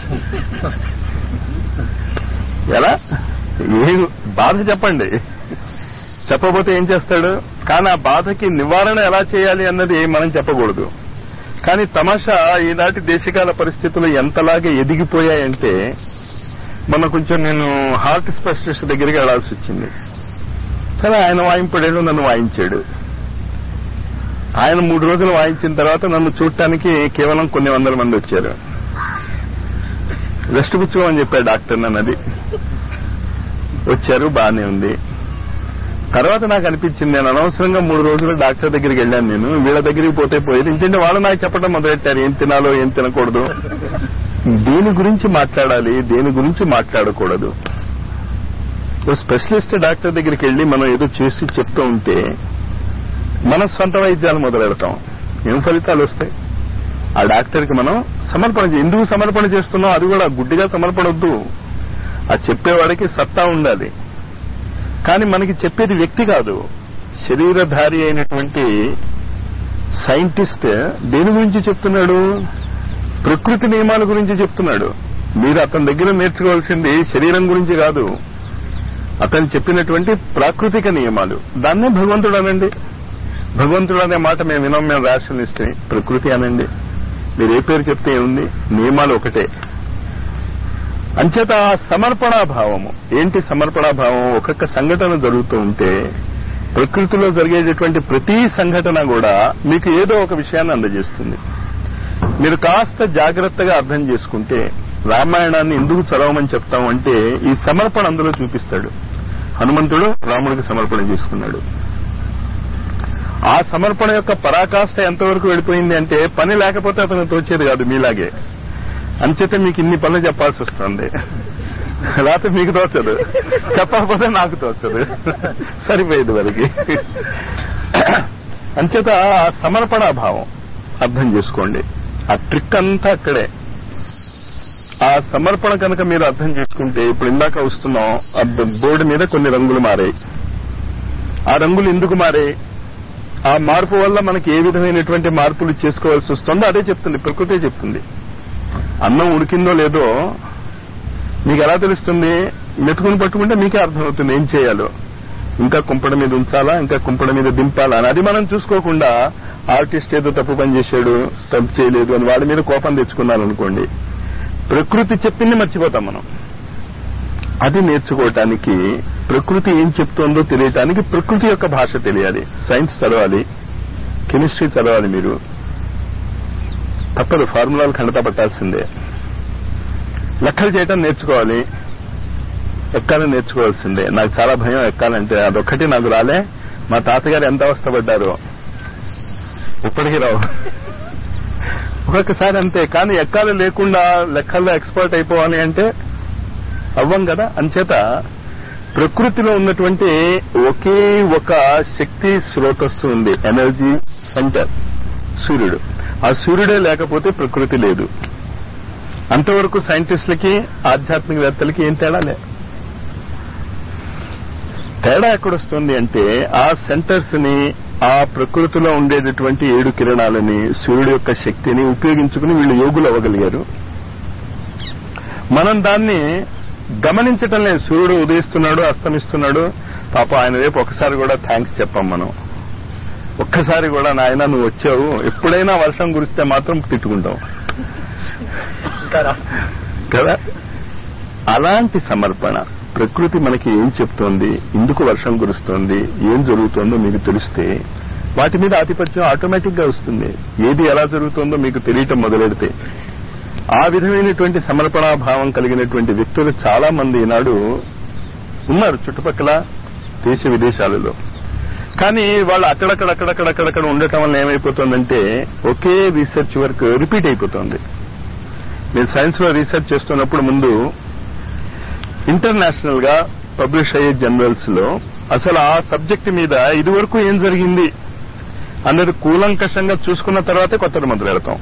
ఎలా ఏ బాధ చెప్పండి చెప్పబోతే ఏం చేస్తాడు కానీ ఆ బాధకి నివారణ ఎలా చేయాలి అన్నది మనం చెప్పకూడదు కానీ తమాషా ఈనాటి దేశకాల పరిస్థితులు ఎంతలాగా ఎదిగిపోయాయంటే మొన్న కొంచెం నేను హార్ట్ స్పెషలిస్ట్ దగ్గరికి వెళ్లాల్సి వచ్చింది సరే ఆయన వాయింపడాడు నన్ను వాయించాడు ఆయన మూడు రోజులు వాయించిన తర్వాత నన్ను చూడటానికి కేవలం కొన్ని వందల మంది వచ్చారు రెస్ట్ పుచ్చుకోమని చెప్పాడు డాక్టర్ నన్ను అది వచ్చారు బాగానే ఉంది తర్వాత నాకు అనిపించింది నేను అనవసరంగా మూడు రోజులు డాక్టర్ దగ్గరికి వెళ్ళాను నేను వీళ్ళ దగ్గరికి పోతే పోయేది ఇంకంటే వాళ్ళు నాకు చెప్పడం మొదలెట్టారు ఏం తినాలో ఏం తినకూడదు దేని గురించి మాట్లాడాలి దేని గురించి మాట్లాడకూడదు ఓ స్పెషలిస్ట్ డాక్టర్ దగ్గరికి వెళ్ళి మనం ఏదో చేసి చెప్తూ ఉంటే మన సొంత వైద్యాలు మొదలెడతాం ఏం ఫలితాలు వస్తాయి ఆ డాక్టర్కి మనం సమర్పణ చే- ఎందుకు సమర్పణ చేస్తున్నాం అది కూడా గుడ్డిగా సమర్పణ వద్దు ఆ చెప్పేవాడికి సత్తా ఉండాలి కానీ మనకి చెప్పేది వ్యక్తి కాదు శరీరధారి అయినటువంటి సైంటిస్ట్ దేని గురించి చెప్తున్నాడు ప్రకృతి నియమాల గురించి చెప్తున్నాడు మీరు అతని దగ్గర నేర్చుకోవాల్సింది శరీరం గురించి కాదు అతను చెప్పినటువంటి ప్రాకృతిక నియమాలు దాన్నే భగవంతుడు అనండి భగవంతుడు అనే మాట మేము వినాం మేము రాషనలిస్ట్ ప్రకృతి అనండి మీరు ఏ పేరు చెప్తే ఏముంది నియమాలు ఒకటే అంచేత ఆ సమర్పణా భావము ఏంటి సమర్పణా భావం ఒక్కొక్క సంఘటన జరుగుతూ ఉంటే ప్రకృతిలో జరిగేటటువంటి ప్రతి సంఘటన కూడా మీకు ఏదో ఒక విషయాన్ని అందజేస్తుంది మీరు కాస్త జాగ్రత్తగా అర్థం చేసుకుంటే రామాయణాన్ని ఎందుకు చదవమని చెప్తాం అంటే ఈ సమర్పణ అందులో చూపిస్తాడు హనుమంతుడు రాముడికి సమర్పణ చేసుకున్నాడు ఆ సమర్పణ యొక్క పరాకాష్ఠ ఎంతవరకు వెళ్ళిపోయింది అంటే పని లేకపోతే అతను తోచేది కాదు మీలాగే అంచేత మీకు ఇన్ని పనులు చెప్పాల్సి వస్తుంది లేకపోతే మీకు తోచదు చెప్పకపోతే నాకు తోచదు సరిపోయేది వరకు అంచేత ఆ సమర్పణ భావం అర్థం చేసుకోండి ఆ ట్రిక్ అంతా అక్కడే ఆ సమర్పణ కనుక మీరు అర్థం చేసుకుంటే ఇప్పుడు ఇందాక వస్తున్నాం ఆ బోర్డు మీద కొన్ని రంగులు మారాయి ఆ రంగులు ఎందుకు మారాయి ఆ మార్పు వల్ల మనకి ఏ విధమైనటువంటి మార్పులు చేసుకోవాల్సి వస్తుందో అదే చెప్తుంది ప్రకృతే చెప్తుంది అన్నం ఉడికిందో లేదో మీకు ఎలా తెలుస్తుంది మెతుకుని పట్టుకుంటే మీకే అర్థమవుతుంది ఏం చేయాలో ఇంకా కుంపడ మీద ఉంచాలా ఇంకా కుంపడ మీద దింపాలా అని అది మనం చూసుకోకుండా ఆర్టిస్ట్ ఏదో తప్పు పని చేశాడు తప్పు చేయలేదు అని వాడి మీద కోపం తెచ్చుకున్నాను అనుకోండి ప్రకృతి చెప్పింది మర్చిపోతాం మనం అది నేర్చుకోవటానికి ప్రకృతి ఏం చెప్తోందో తెలియటానికి ప్రకృతి యొక్క భాష తెలియాలి సైన్స్ చదవాలి కెమిస్ట్రీ చదవాలి మీరు తప్పదు ఫార్ములాలు ఖండత పట్టాల్సిందే లెక్కలు చేయటం నేర్చుకోవాలి ఎక్కాలని నేర్చుకోవాల్సిందే నాకు చాలా భయం ఎక్కాలంటే అదొక్కటి నాకు రాలే మా తాతగారు ఎంత అవస్థపడ్డారో ఇప్పటికీ రావు ఒక్కొక్కసారి అంతే కానీ ఎక్కాలి లేకుండా లెక్కల్లో ఎక్స్పర్ట్ అయిపోవాలి అంటే అవ్వం కదా అంచేత ప్రకృతిలో ఉన్నటువంటి ఒకే ఒక శక్తి స్రోతస్సు ఉంది ఎనర్జీ సెంటర్ సూర్యుడు ఆ సూర్యుడే లేకపోతే ప్రకృతి లేదు అంతవరకు సైంటిస్టులకి ఆధ్యాత్మికవేత్తలకి ఏం తేడా లే తేడా ఎక్కడొస్తుంది అంటే ఆ సెంటర్స్ ని ఆ ప్రకృతిలో ఉండేటటువంటి ఏడు కిరణాలని సూర్యుడు యొక్క శక్తిని ఉపయోగించుకుని వీళ్ళు యోగులు అవ్వగలిగారు మనం దాన్ని గమనించటం లేదు సూర్యుడు ఉదయిస్తున్నాడు అస్తమిస్తున్నాడు పాప ఆయన రేపు ఒకసారి కూడా థ్యాంక్స్ చెప్పాం మనం ఒక్కసారి కూడా నాయన నువ్వు వచ్చావు ఎప్పుడైనా వర్షం కురిస్తే మాత్రం తిట్టుకుంటాం కదా అలాంటి సమర్పణ ప్రకృతి మనకి ఏం చెప్తోంది ఎందుకు వర్షం కురుస్తోంది ఏం జరుగుతోందో మీకు తెలిస్తే వాటి మీద ఆధిపత్యం ఆటోమేటిక్ గా వస్తుంది ఏది ఎలా జరుగుతోందో మీకు తెలియటం మొదలెడితే ఆ విధమైనటువంటి సమర్పణా భావం కలిగినటువంటి వ్యక్తులు చాలా మంది ఈనాడు ఉన్నారు చుట్టుపక్కల దేశ విదేశాలలో కానీ వాళ్ళు అక్కడక్కడ అక్కడక్కడ అక్కడక్కడ ఉండటం వల్ల ఏమైపోతుందంటే ఒకే రీసెర్చ్ వర్క్ రిపీట్ అయిపోతుంది మీరు సైన్స్ లో రీసెర్చ్ చేస్తున్నప్పుడు ముందు ఇంటర్నేషనల్ గా పబ్లిష్ అయ్యే జర్నల్స్ లో అసలు ఆ సబ్జెక్ట్ మీద ఇదివరకు ఏం జరిగింది అన్నది కూలంకషంగా చూసుకున్న తర్వాతే కొత్తది మొదలు పెడతాం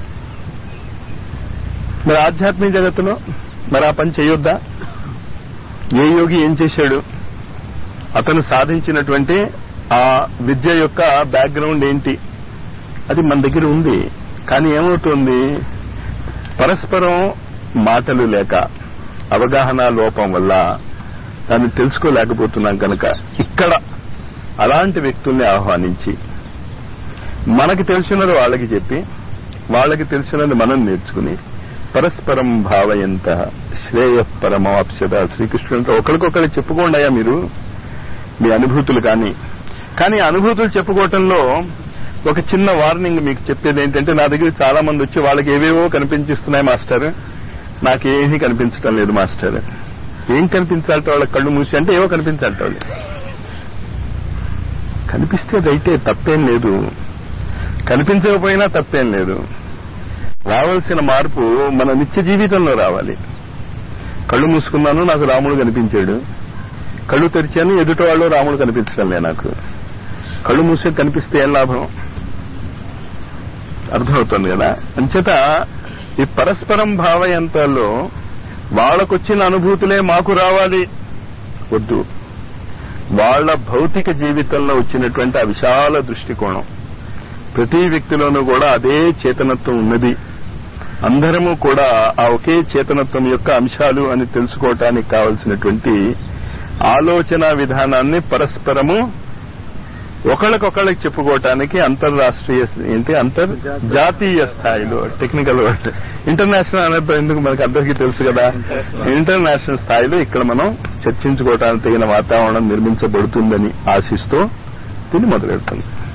మరి ఆధ్యాత్మిక జగత్తులో మరి ఆ పని చేయొద్దా ఏ యోగి ఏం చేశాడు అతను సాధించినటువంటి ఆ విద్య యొక్క బ్యాక్గ్రౌండ్ ఏంటి అది మన దగ్గర ఉంది కానీ ఏమవుతుంది పరస్పరం మాటలు లేక అవగాహన లోపం వల్ల దాన్ని తెలుసుకోలేకపోతున్నాం కనుక ఇక్కడ అలాంటి వ్యక్తుల్ని ఆహ్వానించి మనకి తెలిసినది వాళ్ళకి చెప్పి వాళ్ళకి తెలిసినది మనం నేర్చుకుని పరస్పరం భావయంత శ్రేయ పరమాప్స్యత శ్రీకృష్ణుడితో ఒకరికొకరు చెప్పుకోండి అయ్యా మీరు మీ అనుభూతులు కానీ కానీ అనుభూతులు చెప్పుకోవటంలో ఒక చిన్న వార్నింగ్ మీకు చెప్పేది ఏంటంటే నా దగ్గర చాలా మంది వచ్చి వాళ్ళకి ఏవేవో కనిపించిస్తున్నాయి మాస్టర్ నాకేమీ కనిపించడం లేదు మాస్టర్ ఏం కనిపించాలట వాళ్ళ కళ్ళు మూసి అంటే ఏవో కనిపించాలట వాళ్ళు కనిపిస్తే రైతే తప్పేం లేదు కనిపించకపోయినా తప్పేం లేదు రావాల్సిన మార్పు మన నిత్య జీవితంలో రావాలి కళ్ళు మూసుకున్నాను నాకు రాముడు కనిపించాడు కళ్ళు తెరిచాను ఎదుటి వాళ్ళు రాముడు కనిపించడం లే నాకు కళ్ళు మూసే కనిపిస్తే ఏం లాభం అర్థమవుతుంది కదా అంచేత ఈ పరస్పరం భావయంతాల్లో వాళ్ళకొచ్చిన అనుభూతులే మాకు రావాలి వద్దు వాళ్ళ భౌతిక జీవితంలో వచ్చినటువంటి ఆ విశాల దృష్టికోణం ప్రతి వ్యక్తిలోనూ కూడా అదే చేతనత్వం ఉన్నది అందరము కూడా ఆ ఒకే చేతనత్వం యొక్క అంశాలు అని తెలుసుకోవటానికి కావలసినటువంటి ఆలోచన విధానాన్ని పరస్పరము ఒకళ్ళకొకళ్ళకి చెప్పుకోవటానికి అంతర్రాష్ట్రీయ ఏంటి అంతర్ జాతీయ స్థాయిలో టెక్నికల్ వర్డ్ ఇంటర్నేషనల్ అనేది ఎందుకు మనకు అందరికీ తెలుసు కదా ఇంటర్నేషనల్ స్థాయిలో ఇక్కడ మనం చర్చించుకోవటానికి తగిన వాతావరణం నిర్మించబడుతుందని ఆశిస్తూ దీన్ని మొదలెడుతుంది